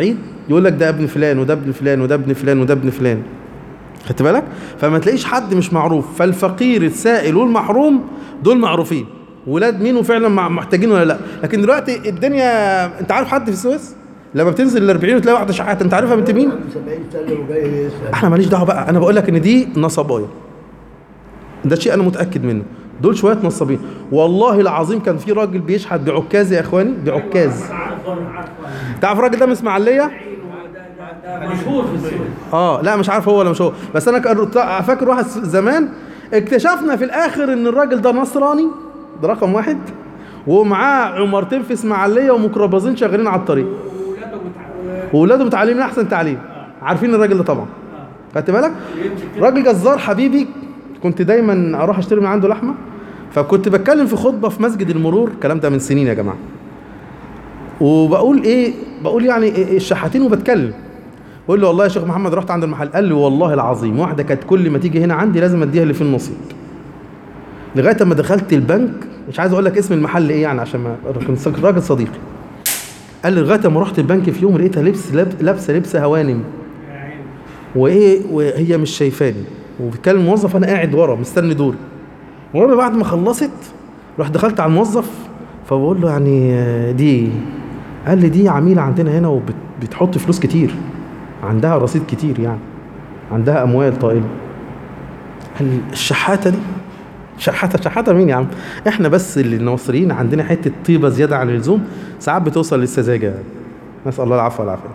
يقول لك ده ابن فلان وده ابن فلان وده ابن فلان وده ابن فلان خدت بالك فما تلاقيش حد مش معروف فالفقير السائل والمحروم دول معروفين ولاد مين وفعلا مع- محتاجين ولا لا لكن دلوقتي الدنيا انت عارف حد في السويس لما بتنزل ال 40 وتلاقي واحده شحاته انت عارفها بنت مين 70 سنه وجاي يسال احنا ماليش دعوه بقى انا بقول لك ان دي نصبايا ده شيء انا متاكد منه دول شويه نصابين والله العظيم كان في راجل بيشحت بعكاز يا اخواني بعكاز عارفه عارفه تعرف الراجل ده من اسماعيليه ده ده ده مشهور في السويس اه لا مش عارف هو ولا مش هو بس انا كان فاكر واحد زمان اكتشفنا في الاخر ان الراجل ده نصراني ده رقم واحد ومعاه عمارتين في اسماعيليه وميكروباصين شغالين على الطريق وولاده متع- واولاده متعلمين احسن تعليم عارفين الراجل ده طبعا خدت بالك يمسك كده. راجل جزار حبيبي كنت دايما اروح اشتري من عنده لحمه فكنت بتكلم في خطبه في مسجد المرور الكلام ده من سنين يا جماعه وبقول ايه بقول يعني إيه الشحاتين وبتكلم بقول له والله يا شيخ محمد رحت عند المحل قال لي والله العظيم واحده كانت كل ما تيجي هنا عندي لازم اديها اللي فيه النصيب لغايه ما دخلت البنك مش عايز اقول لك اسم المحل ايه يعني عشان ما كان راجل صديقي قال لي لغايه ما رحت البنك في يوم لقيتها لبس لاب- لابسه لبس هوانم وايه وهي مش شايفاني وبيتكلم الموظف انا قاعد ورا مستني دوري المهم بعد ما خلصت رحت دخلت على الموظف فبقول له يعني آه، دي إيه؟ قال لي دي عميله عندنا هنا وبتحط فلوس كتير عندها رصيد كتير يعني عندها اموال طائله قال لي الشحاته دي شحاته شحاته مين يا عم احنا بس اللي المصريين عندنا حته طيبه زياده عن اللزوم ساعات بتوصل للسذاجه يعني. نسال الله العفو والعافيه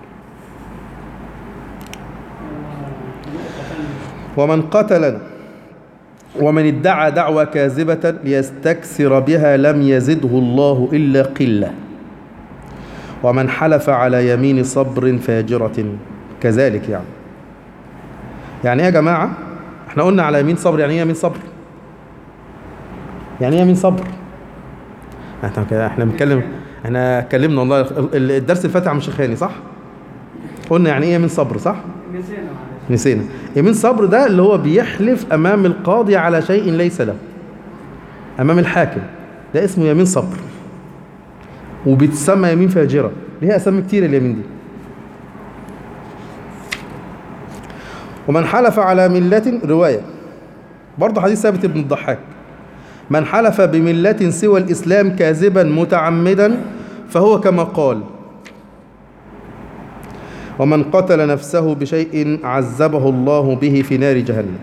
ومن قتل ومن ادعى دعوى كاذبة ليستكثر بها لم يزده الله إلا قلة ومن حلف على يمين صبر فاجرة كذلك يعني يعني ايه يا جماعة احنا قلنا على يمين صبر يعني ايه يمين صبر يعني ايه يمين صبر احنا كده احنا بنتكلم احنا اتكلمنا والله ال- الدرس اللي فات عن شيخاني صح قلنا يعني ايه يمين صبر صح نسينا معلش نسينا يمين صبر ده اللي هو بيحلف امام القاضي على شيء ليس له امام الحاكم ده اسمه يمين صبر وبتسمى يمين فاجره ليها اسامي كتير اليمين دي ومن حلف على ملة رواية برضه حديث ثابت ابن الضحاك من حلف بملة سوى الإسلام كاذبا متعمدا فهو كما قال ومن قتل نفسه بشيء عذبه الله به في نار جهنم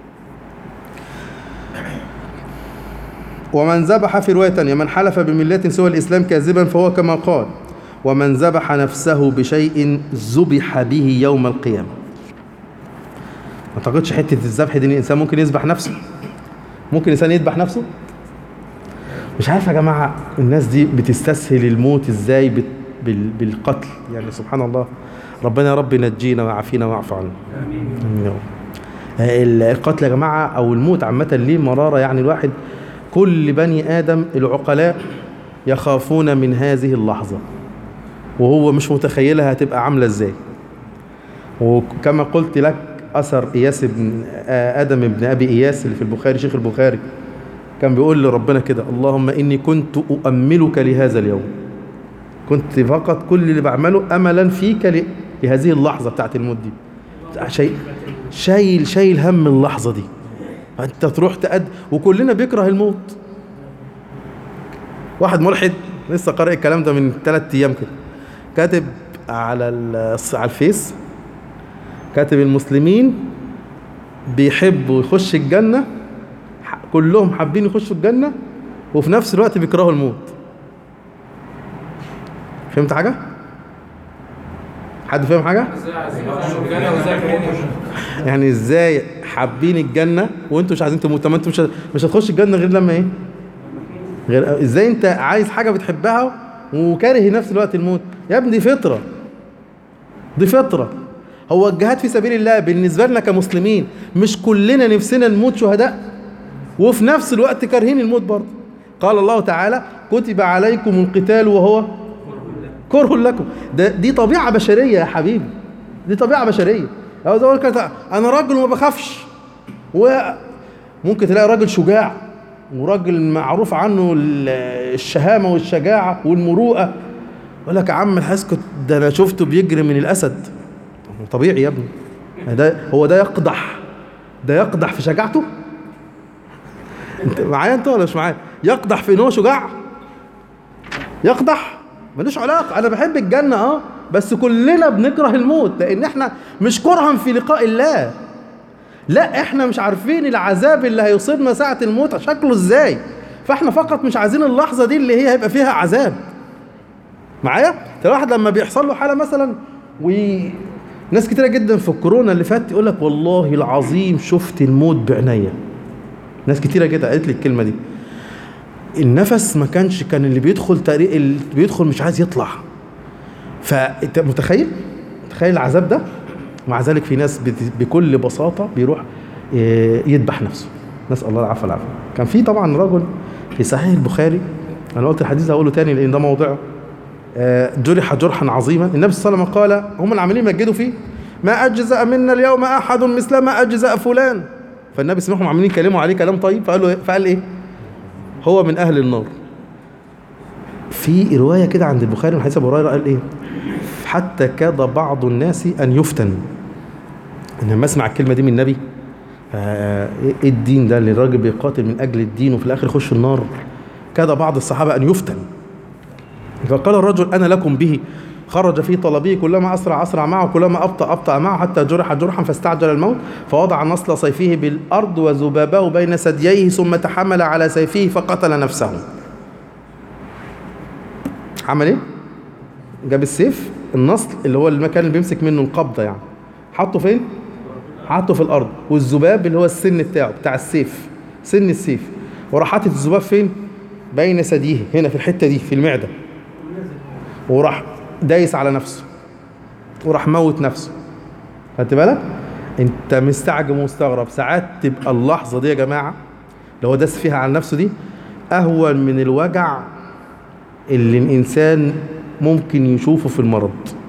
ومن ذبح في رواية تانية من حلف بملة سوى الإسلام كاذبا فهو كما قال ومن ذبح نفسه بشيء ذبح به يوم القيامة ما اعتقدش حتة الذبح دي إن الإنسان ممكن يذبح نفسه ممكن الإنسان يذبح نفسه مش عارف يا جماعة الناس دي بتستسهل الموت ازاي بت- بال- بالقتل يعني سبحان الله ربنا يا رب ينجينا ويعافينا ويعفو عنا آمين يا رب. آه، ال- القتل يا جماعة أو الموت عامة ليه مرارة يعني الواحد كل بني آدم العقلاء يخافون من هذه اللحظة وهو مش متخيلها هتبقى عاملة ازاي وكما قلت لك أثر إياس بن آه، آدم بن أبي إياس اللي في البخاري شيخ البخاري كان بيقول لربنا كده اللهم إني كنت أؤملك لهذا اليوم كنت فقط كل اللي بعمله أملا فيك ل- لهذه اللحظة بتاعت الموت دي شيء شايل شايل هم اللحظة دي أنت تروح تأد وكلنا بيكره الموت واحد ملحد لسه قارئ الكلام ده من ثلاث أيام كده كاتب على ال- على الفيس كاتب المسلمين بيحبوا يخش الجنة ح- كلهم حابين يخشوا الجنة وفي نفس الوقت بيكرهوا الموت فهمت حاجة؟ حد فاهم حاجة؟ يعني ازاي حابين الجنة وانتوا مش عايزين تموتوا طب ما انتوا مش مش هتخش الجنة غير لما ايه؟ غير ازاي انت عايز حاجة بتحبها وكاره نفس الوقت الموت؟ يا ابني دي فطرة دي فطرة هو الجهاد في سبيل الله بالنسبة لنا كمسلمين مش كلنا نفسنا نموت شهداء وفي نفس الوقت كارهين الموت برضه قال الله تعالى كتب عليكم القتال وهو كره لكم ده دي طبيعة بشرية يا حبيبي دي طبيعة بشرية لو زي ما قلت لك انا راجل وما بخافش وممكن تلاقي راجل شجاع وراجل معروف عنه ال- الشهامة والشجاعة والمروءة يقول لك يا عم الحسكت ده انا شفته بيجري من الاسد طبيعي يا ابني ده هو ده يقدح ده يقدح في شجاعته انت معايا انت ولا مش معايا يقدح في ان هو شجاع يقدح ملوش علاقه انا بحب الجنه اه بس كلنا بنكره الموت لان احنا مش كرها في لقاء الله لا احنا مش عارفين العذاب اللي هيصيبنا ساعه الموت شكله ازاي فاحنا فقط مش عايزين اللحظه دي اللي هي هيبقى فيها عذاب معايا الواحد لما بيحصل له حاله مثلا و ناس كتيره جدا في الكورونا اللي فات يقول لك والله العظيم شفت الموت بعينيا ناس كتيره جدا قالت لي الكلمه دي النفس ما كانش كان اللي بيدخل تقريبا اللي بيدخل مش عايز يطلع فانت متخيل متخيل العذاب ده مع ذلك في ناس بت- بكل بساطه بيروح ي- يذبح نفسه نسال الله العفو والعافيه كان في طبعا رجل في صحيح البخاري انا قلت الحديث ده هقوله تاني لان ده موضوعه آه، جرح جرحا عظيما النبي صلى الله عليه وسلم قال هم اللي عاملين يمجدوا فيه ما اجزا منا اليوم احد مثل ما اجزا فلان فالنبي سمعهم عاملين يكلموا عليه كلام طيب فقال له إيه؟ فقال ايه هو من اهل النار في روايه كده عند البخاري من حديث ابو هريره قال ايه حتى كاد بعض الناس ان يفتن ان لما اسمع الكلمه دي من النبي آه، ايه الدين ده اللي الراجل بيقاتل من اجل الدين وفي الاخر يخش النار كاد بعض الصحابه ان يفتن فقال الرجل انا لكم به خرج في طلبه كلما اسرع اسرع معه كلما ابطا ابطا معه حتى جرح جرحا فاستعجل الموت فوضع نصل سيفه بالارض وذبابه بين ثدييه ثم تحمل على سيفه فقتل نفسه عمل ايه جاب السيف النصل اللي هو المكان اللي بيمسك منه القبضه يعني حطه فين حطه في الارض والذباب اللي هو السن بتاعه بتاع السيف سن السيف وراح حاطط الذباب فين بين ثدييه هنا في الحته دي في المعده وراح دايس على نفسه وراح موت نفسه خدت بالك انت مستعجب ومستغرب ساعات تبقى اللحظه دي يا جماعه اللي هو داس فيها على نفسه دي اهون من الوجع اللي الانسان ممكن يشوفه في المرض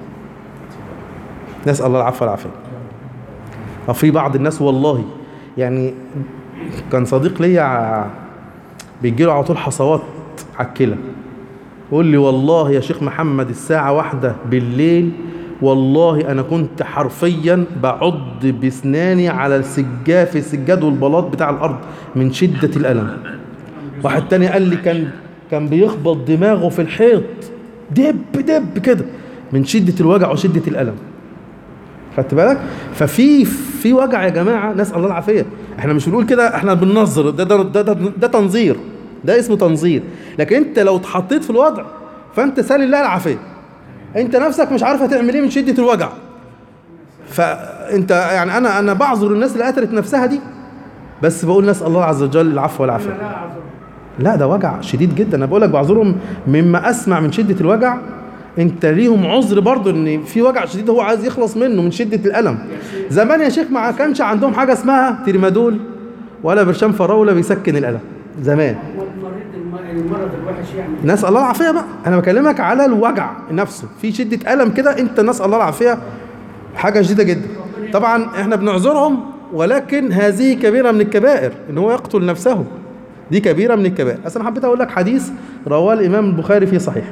نسال الله العفو والعافيه وفي بعض الناس والله يعني كان صديق ليا بيجي له على طول حصوات على الكلى يقول لي والله يا شيخ محمد الساعة واحدة بالليل والله أنا كنت حرفيا بعض بسناني على السجاف السجاد والبلاط بتاع الأرض من شدة الألم واحد تاني قال لي كان كان بيخبط دماغه في الحيط دب دب كده من شدة الوجع وشدة الألم خدت بالك ففي في وجع يا جماعة نسأل الله العافية احنا مش بنقول كده احنا بننظر ده ده, ده, ده, ده تنظير ده اسمه تنظير لكن انت لو اتحطيت في الوضع فانت سال الله العافيه انت نفسك مش عارف هتعمل ايه من شده الوجع فانت يعني انا انا بعذر الناس اللي قتلت نفسها دي بس بقول نسال الله عز وجل العفو والعافيه لا أعذر لا ده وجع شديد جدا انا بقول لك بعذرهم مما اسمع من شده الوجع انت ليهم عذر برضو ان في وجع شديد هو عايز يخلص منه من شده الالم زمان يا شيخ ما كانش عندهم حاجه اسمها ترمادول ولا برشام فراوله بيسكن الالم زمان والمريض الم- المرض الوحش يعني نسال الله العافيه بقى انا بكلمك على الوجع نفسه في شده الم كده انت نسال الله العافيه حاجه شديده جدا طبعا احنا بنعذرهم ولكن هذه كبيره من الكبائر ان هو يقتل نفسه دي كبيره من الكبائر بس انا حبيت اقول لك حديث رواه الامام البخاري في صحيح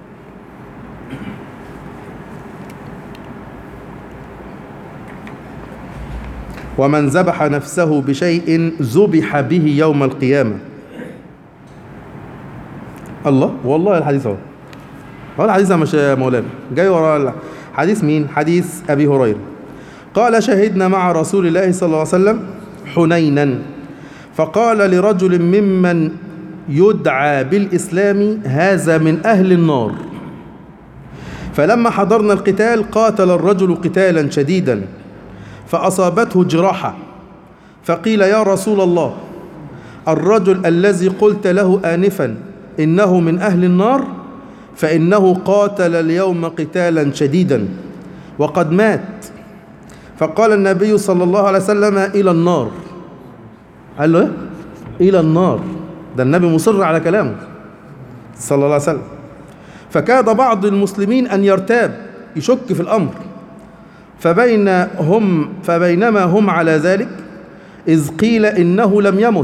ومن ذبح نفسه بشيء ذبح به يوم القيامه الله والله الحديث اهو هو الحديث يا مش يا مولانا جاي ورا حديث مين حديث ابي هريره قال شهدنا مع رسول الله صلى الله عليه وسلم حنينا فقال لرجل ممن يدعى بالاسلام هذا من اهل النار فلما حضرنا القتال قاتل الرجل قتالا شديدا فاصابته جراحه فقيل يا رسول الله الرجل الذي قلت له آنفا إنه من أهل النار فإنه قاتل اليوم قتالا شديدا وقد مات فقال النبي صلى الله عليه وسلم إلى النار قال له إيه؟ إلى النار ده النبي مصر على كلامه صلى الله عليه وسلم فكاد بعض المسلمين أن يرتاب يشك في الأمر فبين هم فبينما هم على ذلك إذ قيل إنه لم يمت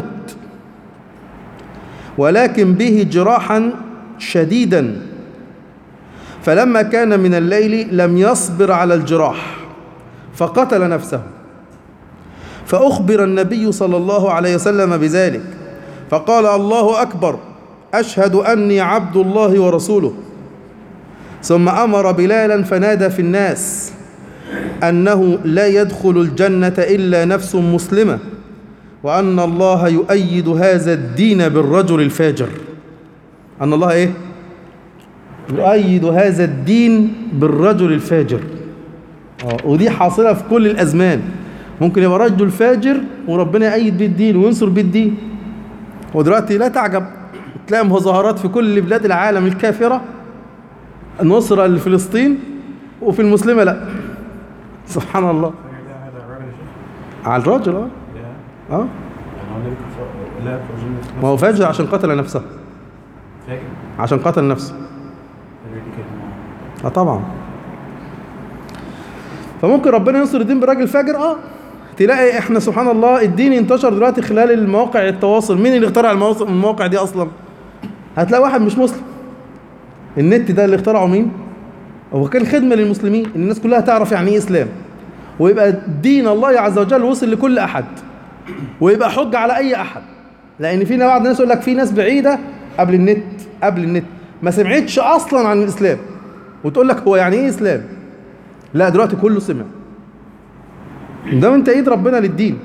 ولكن به جراحا شديدا فلما كان من الليل لم يصبر على الجراح فقتل نفسه فأخبر النبي صلى الله عليه وسلم بذلك فقال الله أكبر أشهد أني عبد الله ورسوله ثم أمر بلالا فنادى في الناس أنه لا يدخل الجنة إلا نفس مسلمة وأن الله يؤيد هذا الدين بالرجل الفاجر أن الله إيه؟ يؤيد هذا الدين بالرجل الفاجر آه، ودي حاصلة في كل الأزمان ممكن يبقى رجل فاجر وربنا يأيد بيه الدين وينصر بيه الدين ودلوقتي لا تعجب تلاقي مظاهرات في كل بلاد العالم الكافرة نصرة لفلسطين وفي المسلمة لا سبحان الله هذا الراجل يا شيخ على الراجل اه يا اه يعني هو النبي كفر لا يخرجون ما هو فاجر عشان قتل نفسه فاكر عشان قتل نفسه النبي دي كانت اه طبعا فممكن ربنا ينصر الدين براجل فاجر اه تلاقي احنا سبحان الله الدين انتشر دلوقتي خلال المواقع التواصل مين اللي اخترع المواص- المواقع دي اصلا هتلاقي واحد مش مسلم النت ده اللي اخترعه مين هو كان خدمة للمسلمين ان الناس كلها تعرف يعني ايه اسلام ويبقى دين الله عز وجل وصل لكل احد ويبقى حجة على اي احد لان فينا بعض الناس يقول لك في ناس بعيدة قبل النت قبل النت ما سمعتش اصلا عن الاسلام وتقول لك هو يعني ايه اسلام لا دلوقتي كله سمع ده انت ايد ربنا للدين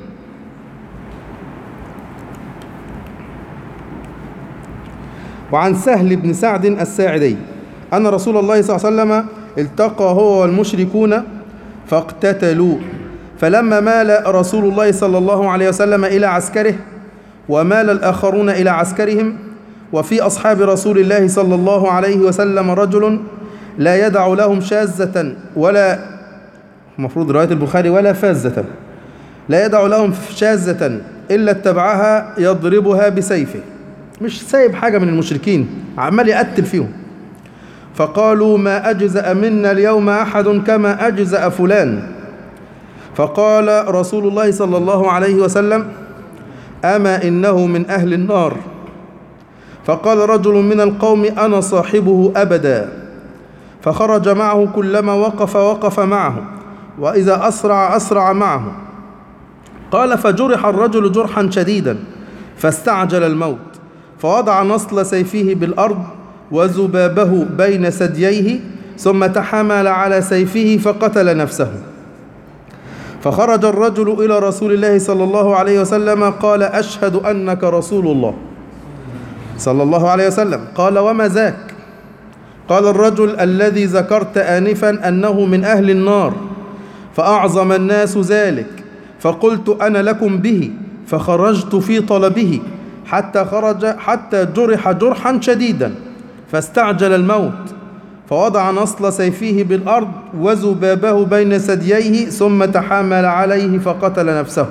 وعن سهل بن سعد الساعدي أن رسول الله صلى الله عليه وسلم التقى هو والمشركون فاقتتلوا فلما مال رسول الله صلى الله عليه وسلم إلى عسكره ومال الآخرون إلى عسكرهم وفي أصحاب رسول الله صلى الله عليه وسلم رجل لا يدع لهم شاذة ولا المفروض رواية البخاري ولا فازة لا يدع لهم شاذة إلا اتبعها يضربها بسيفه مش سايب حاجة من المشركين عمال يقتل فيهم فقالوا ما أجزأ منا اليوم أحد كما أجزأ فلان فقال رسول الله صلى الله عليه وسلم أما إنه من أهل النار فقال رجل من القوم أنا صاحبه أبدا فخرج معه كلما وقف وقف معه وإذا أسرع أسرع معه قال فجرح الرجل جرحا شديدا فاستعجل الموت فوضع نصل سيفه بالأرض وذبابه بين ثدييه ثم تحمل على سيفه فقتل نفسه فخرج الرجل إلى رسول الله صلى الله عليه وسلم قال أشهد أنك رسول الله صلى الله عليه وسلم قال وما ذاك قال الرجل الذي ذكرت آنفا أنه من أهل النار فأعظم الناس ذلك فقلت أنا لكم به فخرجت في طلبه حتى خرج حتى جرح جرحا شديدا فاستعجل الموت فوضع نصل سيفه بالأرض وذبابه بين ثدييه ثم تحامل عليه فقتل نفسه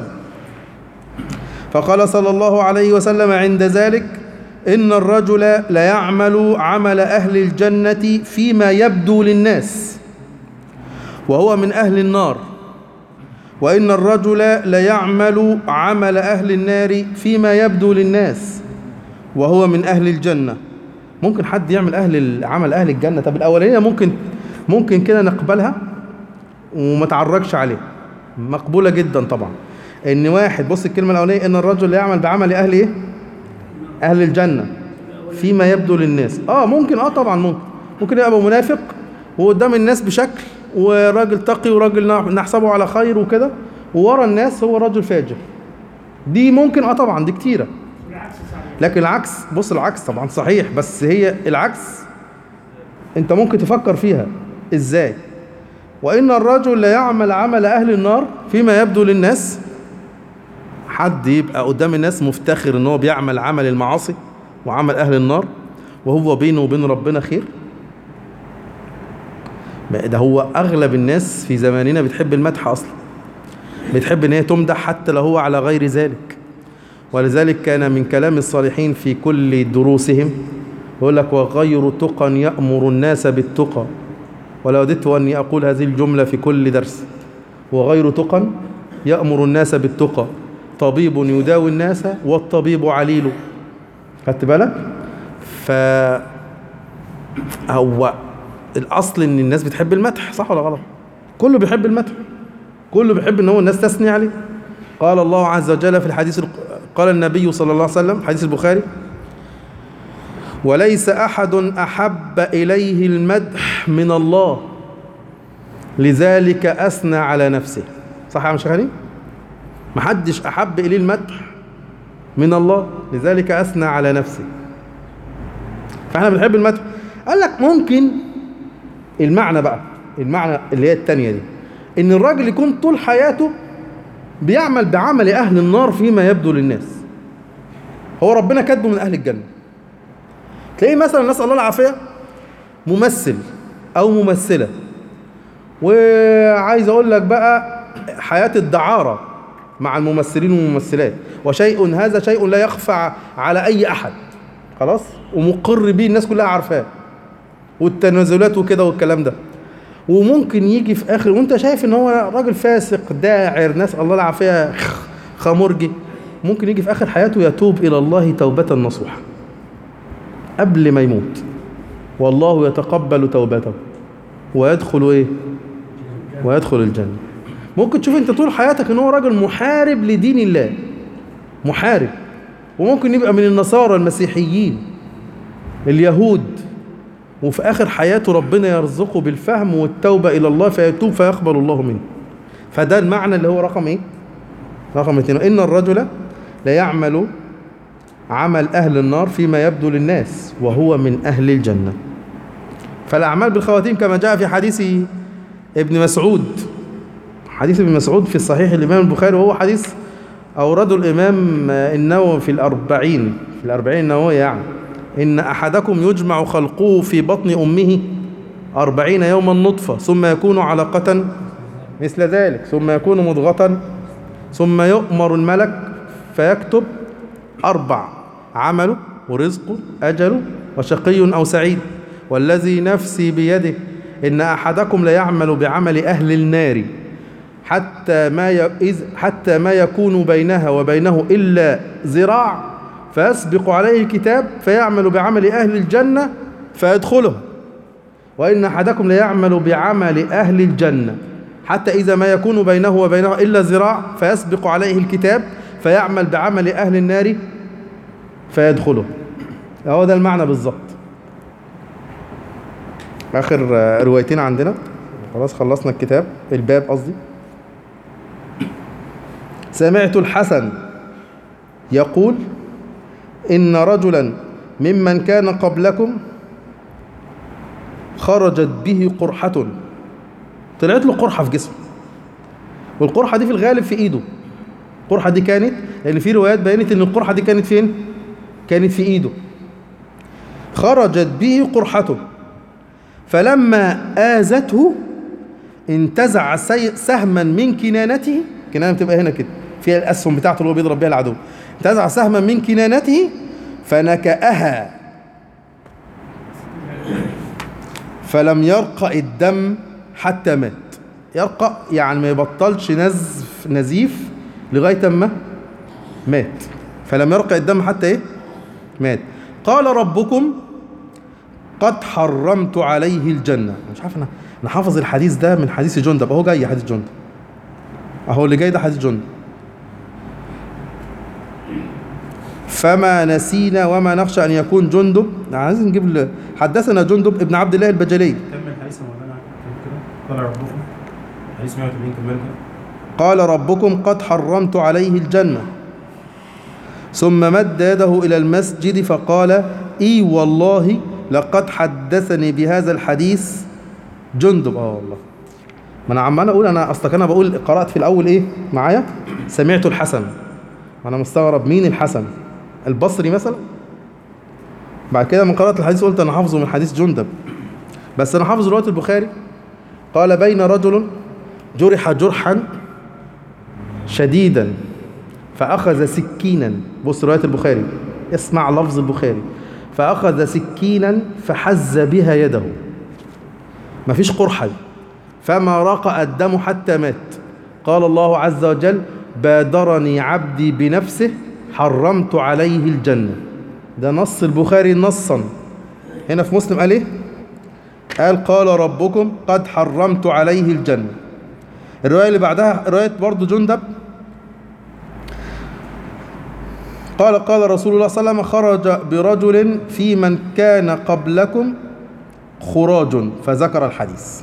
فقال صلى الله عليه وسلم عند ذلك إن الرجل ليعمل عمل أهل الجنة فيما يبدو للناس وهو من أهل النار وإن الرجل ليعمل عمل أهل النار فيما يبدو للناس وهو من أهل الجنة ممكن حد يعمل أهل عمل أهل الجنة طب الأولانية ممكن ممكن كده نقبلها وما تعرجش عليه مقبولة جدا طبعا إن واحد بص الكلمة الأولانية إن الرجل يعمل بعمل أهل إيه؟ أهل الجنة فيما يبدو للناس آه ممكن آه طبعا ممكن ممكن يبقى منافق وقدام الناس بشكل وراجل تقي وراجل نحسبه على خير وكده وورا الناس هو راجل فاجر دي ممكن اه طبعا دي كتيره والعكس صحيح لكن العكس بص العكس طبعا صحيح بس هي العكس انت ممكن تفكر فيها ازاي وان الرجل لا يعمل عمل اهل النار فيما يبدو للناس حد يبقى قدام الناس مفتخر ان هو بيعمل عمل المعاصي وعمل اهل النار وهو بينه وبين ربنا خير ده هو اغلب الناس في زماننا بتحب المدح اصلا بتحب ان هي تمدح حتى لو هو على غير ذلك ولذلك كان من كلام الصالحين في كل دروسهم يقول لك وغير تقى يأمر الناس بالتقى ولو وددت أني أقول هذه الجملة في كل درس وغير تقى يأمر الناس بالتقى طبيب يداوي الناس والطبيب عليل خدت بالك ف هو الاصل ان الناس بتحب المدح صح ولا غلط كله بيحب المدح كله بيحب ان هو الناس تثني عليه قال الله عز وجل في الحديث الق- قال النبي صلى الله عليه وسلم حديث البخاري وليس احد احب اليه المدح من الله لذلك اثنى على نفسه صح يا عم شيخ علي محدش احب اليه المدح من الله لذلك اثنى على نفسه فاحنا بنحب المدح قال لك ممكن المعنى بقى المعنى اللي هي التانية دي ان الراجل يكون طول حياته بيعمل بعمل اهل النار فيما يبدو للناس هو ربنا كاتبه من اهل الجنه تلاقيه مثلا نسال الله العافيه ممثل او ممثله وعايز اقول لك بقى حياه الدعاره مع الممثلين والممثلات وشيء هذا شيء لا يخفى على اي احد خلاص ومقر به الناس كلها عارفاه والتنازلات وكده والكلام ده وممكن يجي في اخر وانت شايف ان هو راجل فاسق داعر نسال الله العافيه خ- خمرجي ممكن يجي في اخر حياته يتوب الى الله توبه نصوحه قبل ما يموت والله يتقبل توبته ويدخل ايه ويدخل الجنه ممكن تشوف انت طول حياتك ان هو راجل محارب لدين الله محارب وممكن يبقى من النصارى المسيحيين اليهود وفي آخر حياته ربنا يرزقه بالفهم والتوبة إلى الله فيتوب فيقبل الله منه فده المعنى اللي هو رقم إيه؟ رقم اثنين إن الرجل لا يعمل عمل أهل النار فيما يبدو للناس وهو من أهل الجنة فالأعمال بالخواتيم كما جاء في حديث ابن مسعود حديث ابن مسعود في الصحيح الإمام البخاري وهو حديث أورده الإمام النووي في الأربعين في الأربعين النووي يعني إن أحدكم يجمع خلقه في بطن أمه أربعين يوما نطفة ثم يكون علقة مثل ذلك ثم يكون مضغة ثم يؤمر الملك فيكتب أربع عمله ورزقه أجله وشقي أو سعيد والذي نفسي بيده إن أحدكم ليعمل بعمل أهل النار حتى ما ي... إذ- حتى ما يكون بينها وبينه إلا ذراع فيسبق عليه الكتاب فيعمل بعمل أهل الجنة فيدخله وإن أحدكم ليعمل بعمل أهل الجنة حتى إذا ما يكون بينه وبينه إلا ذراع فيسبق عليه الكتاب فيعمل بعمل أهل النار فيدخله هو ده المعنى بالظبط آخر آه، روايتين عندنا خلاص خلصنا الكتاب الباب قصدي سمعت الحسن يقول إن رجلا ممن كان قبلكم خرجت به قرحة طلعت له قرحة في جسمه والقرحة دي في الغالب في إيده القرحة دي كانت لأن في روايات بينت إن القرحة دي كانت فين؟ كانت في إيده خرجت به قرحة فلما آذته انتزع سي- سهما من كنانته كنانة بتبقى هنا كده فيها الأسهم بتاعته اللي هو بيضرب بيها العدو انتزع سهما من كنانته فنكأها فلم يرقى الدم حتى مات يرقى يعني ما يبطلش نزف نزيف لغاية ما مات فلم يرقى الدم حتى ايه مات قال ربكم قد حرمت عليه الجنة مش عارف انا انا حافظ الحديث ده من حديث جندب اهو جاي حديث جندب اهو اللي جاي ده حديث جندب فما نسينا وما نخشى ان يكون جندب عايزين نجيب ل- حدثنا جندب ابن عبد الله البجلي كمل حديث مولانا كده قال ربكم حديث 180 كمل كده قال ربكم قد حرمت عليه الجنة ثم مد يده إلى المسجد فقال إي والله لقد حدثني بهذا الحديث جندب اه والله ما انا عمال اقول انا اصلك انا بقول قرات في الاول ايه معايا سمعت الحسن وانا مستغرب مين الحسن البصري مثلا بعد كده من قرات الحديث قلت انا حافظه من حديث جندب بس انا حافظ روايه البخاري قال بين رجل جرح جرحا شديدا فأخذ سكينا بص رواية البخاري اسمع لفظ البخاري فأخذ سكينا فحز بها يده مفيش قرحة فما رقى الدم حتى مات قال الله عز وجل بادرني عبدي بنفسه حرمت عليه الجنة ده نص البخاري نصا هنا في مسلم قال ايه قال قال ربكم قد حرمت عليه الجنة الرواية اللي بعدها رواية برضو جندب قال قال رسول الله صلى الله عليه وسلم خرج برجل في من كان قبلكم خراج فذكر الحديث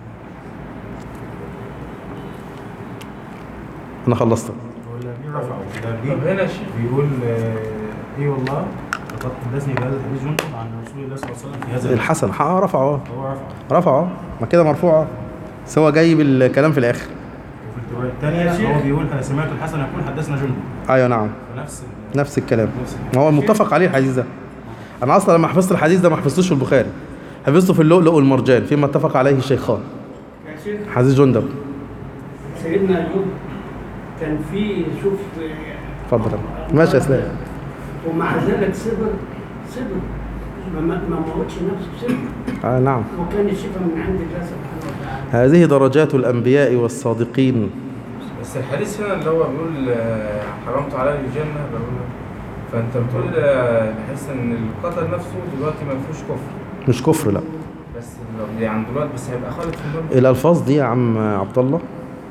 أنا خلصت ولا دي رفعه ده طب دي هنا يا شيخ بيقول آه، ايه والله لقد حدثني بهذا الحديث جندب عن رسول الله صلى الله عليه وسلم في هذا الحسن اه رفعه هو رفعه رفعه ما كده مرفوعه بس هو جايب الكلام في الآخر وفي الروايه الثانيه هو بيقول سمعت الحسن يقول حدثنا جندب أيوة نعم فنفس ال- نفس الكلام نفس ما هو المتفق عليه الحديث ده انا اصلا لما حفظت الحديث ده ما حفظتوش في البخاري حفظته في اللؤلؤ والمرجان فيما اتفق عليه الشيخان يا شيخ حديث جندب سيدنا ايوب كان في شوف اتفضل ماشي يا اسلام ومع ذلك صبر صبر ما ما ما موتش نفسه صبر آه نعم وكان الشفاء من عند الله سبحانه وتعالى هذه درجات الانبياء والصادقين بس الحديث هنا اللي هو بيقول آه، حرمت علي الجنة بقول فانت بتقول آه، بحس ان القتل نفسه دلوقتي ما فيهوش كفر مش كفر لا بس لو- يعني دلوقتي بس هيبقى خالد في النار الالفاظ دي يا عم عبد الله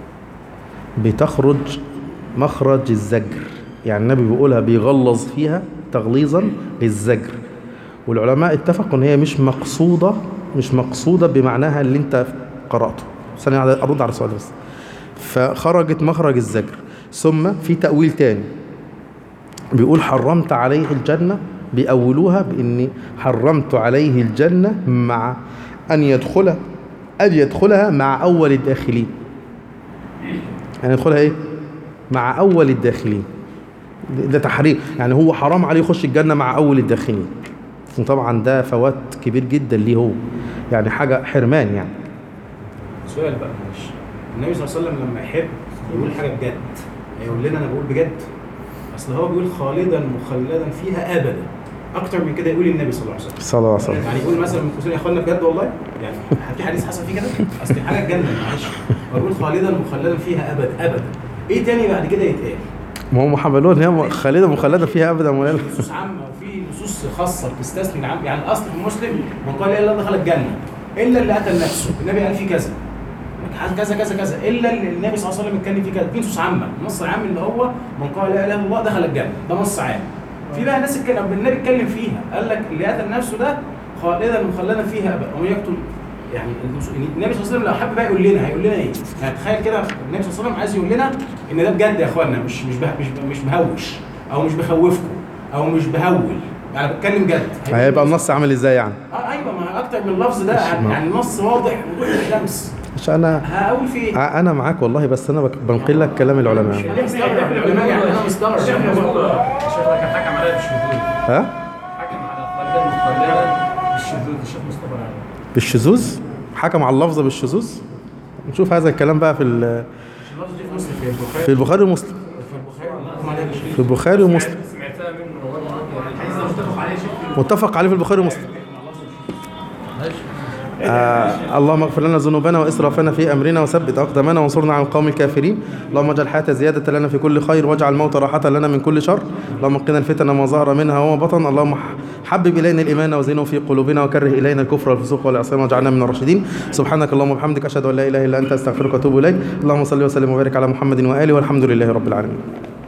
بتخرج مخرج الزجر يعني النبي بيقولها بيغلظ فيها تغليظا للزجر والعلماء اتفقوا ان هي مش مقصوده مش مقصوده بمعناها اللي انت قراته ثانيه واحدة ارد على السؤال بس فخرجت مخرج الزجر ثم في تاويل تاني بيقول حرمت عليه الجنه بيأولوها بإني حرمت عليه الجنة مع أن يدخلها أن يدخلها مع أول الداخلين يعني يدخلها إيه؟ مع أول الداخلين ده ده تحريم يعني هو حرام عليه يخش الجنة مع أول الداخلين وطبعا ده فوات كبير جدا ليه هو يعني حاجة حرمان يعني سؤال بقى معلش النبي صلى الله عليه وسلم لما يحب يقول حاجه بجد هيقول لنا انا بقول بجد اصل هو بيقول خالدا مخلدا فيها ابدا اكتر من كده يقول النبي صلى الله عليه وسلم صلى الله عليه وسلم يعني يقول مثلا من قوسين يا اخوانا بجد والله يعني في حديث حصل فيه كده اصل حاجه تجنن معلش هو بيقول خالدا مخلدا فيها ابدا ابدا ايه تاني بعد كده يتقال ما هم حملوها ان هي خالده مخلده فيها ابدا ولا لا. نصوص عامه وفي نصوص خاصه بتستثني العام يعني الاصل في مسلم من قال الا الله دخل الجنه الا اللي قتل نفسه النبي قال فيه كذا كذا كذا كذا الا اللي النبي صلى الله عليه وسلم اتكلم فيه كذا في نصوص عامه النص العام اللي هو من قال لا اله الا الله دخل الجنه ده نص عام في بقى ناس اتكلم النبي اتكلم فيها قال لك اللي قتل نفسه ده خالدا مخلدا فيها ابدا ومن يقتل يعني النبي صلى الله عليه وسلم لو حب بقى يقول لنا هيقول لنا ايه؟ يعني تخيل كده النبي صلى الله عليه وسلم عايز يقول لنا ان ده بجد يا اخوانا مش مش به- مش مش بهوش او مش بخوفكم او مش بهول يعني بتكلم جد هيبقى النص عامل ازاي يعني اه ايوه ما اكتر من اللفظ ده يعني يعني النص واضح وضوح الشمس مش انا هقول في ايه؟ انا معاك والله بس انا بك- بنقل لك كلام العلماء انا مستغرب العلماء يعني انا مستغرب الشيخ مصطفى الشيخ ده كان حكم عليها بالشذوذ ها حكم على خالدا مخلدا بالشذوذ الشيخ مصطفى العلي بالشذوذ حكم على اللفظ بالشذوذ نشوف هذا الكلام بقى في ال- اللفظ دي في مسلم في البخاري في البخاري ومسلم في البخاري حكم عليها بالشذوذ. في البخاري ومسلم سمعتها منه والله الحديث ده متفق عليه شيخ متفق عليه في البخاري ومسلم آه اللهم اغفر لنا ذنوبنا واسرافنا في امرنا وثبت اقدامنا وانصرنا على القوم الكافرين اللهم اجعل الحياه زياده لنا في كل خير واجعل الموت راحه لنا من كل شر اللهم قنا الفتن ما ظهر منها وما بطن اللهم ح- حبب الينا الايمان وزينه في قلوبنا وكره الينا الكفر والفسوق والعصيان واجعلنا من الراشدين سبحانك اللهم وبحمدك اشهد ان لا اله الا انت استغفرك واتوب اليك اللهم صل وسلم وبارك على محمد واله والحمد لله رب العالمين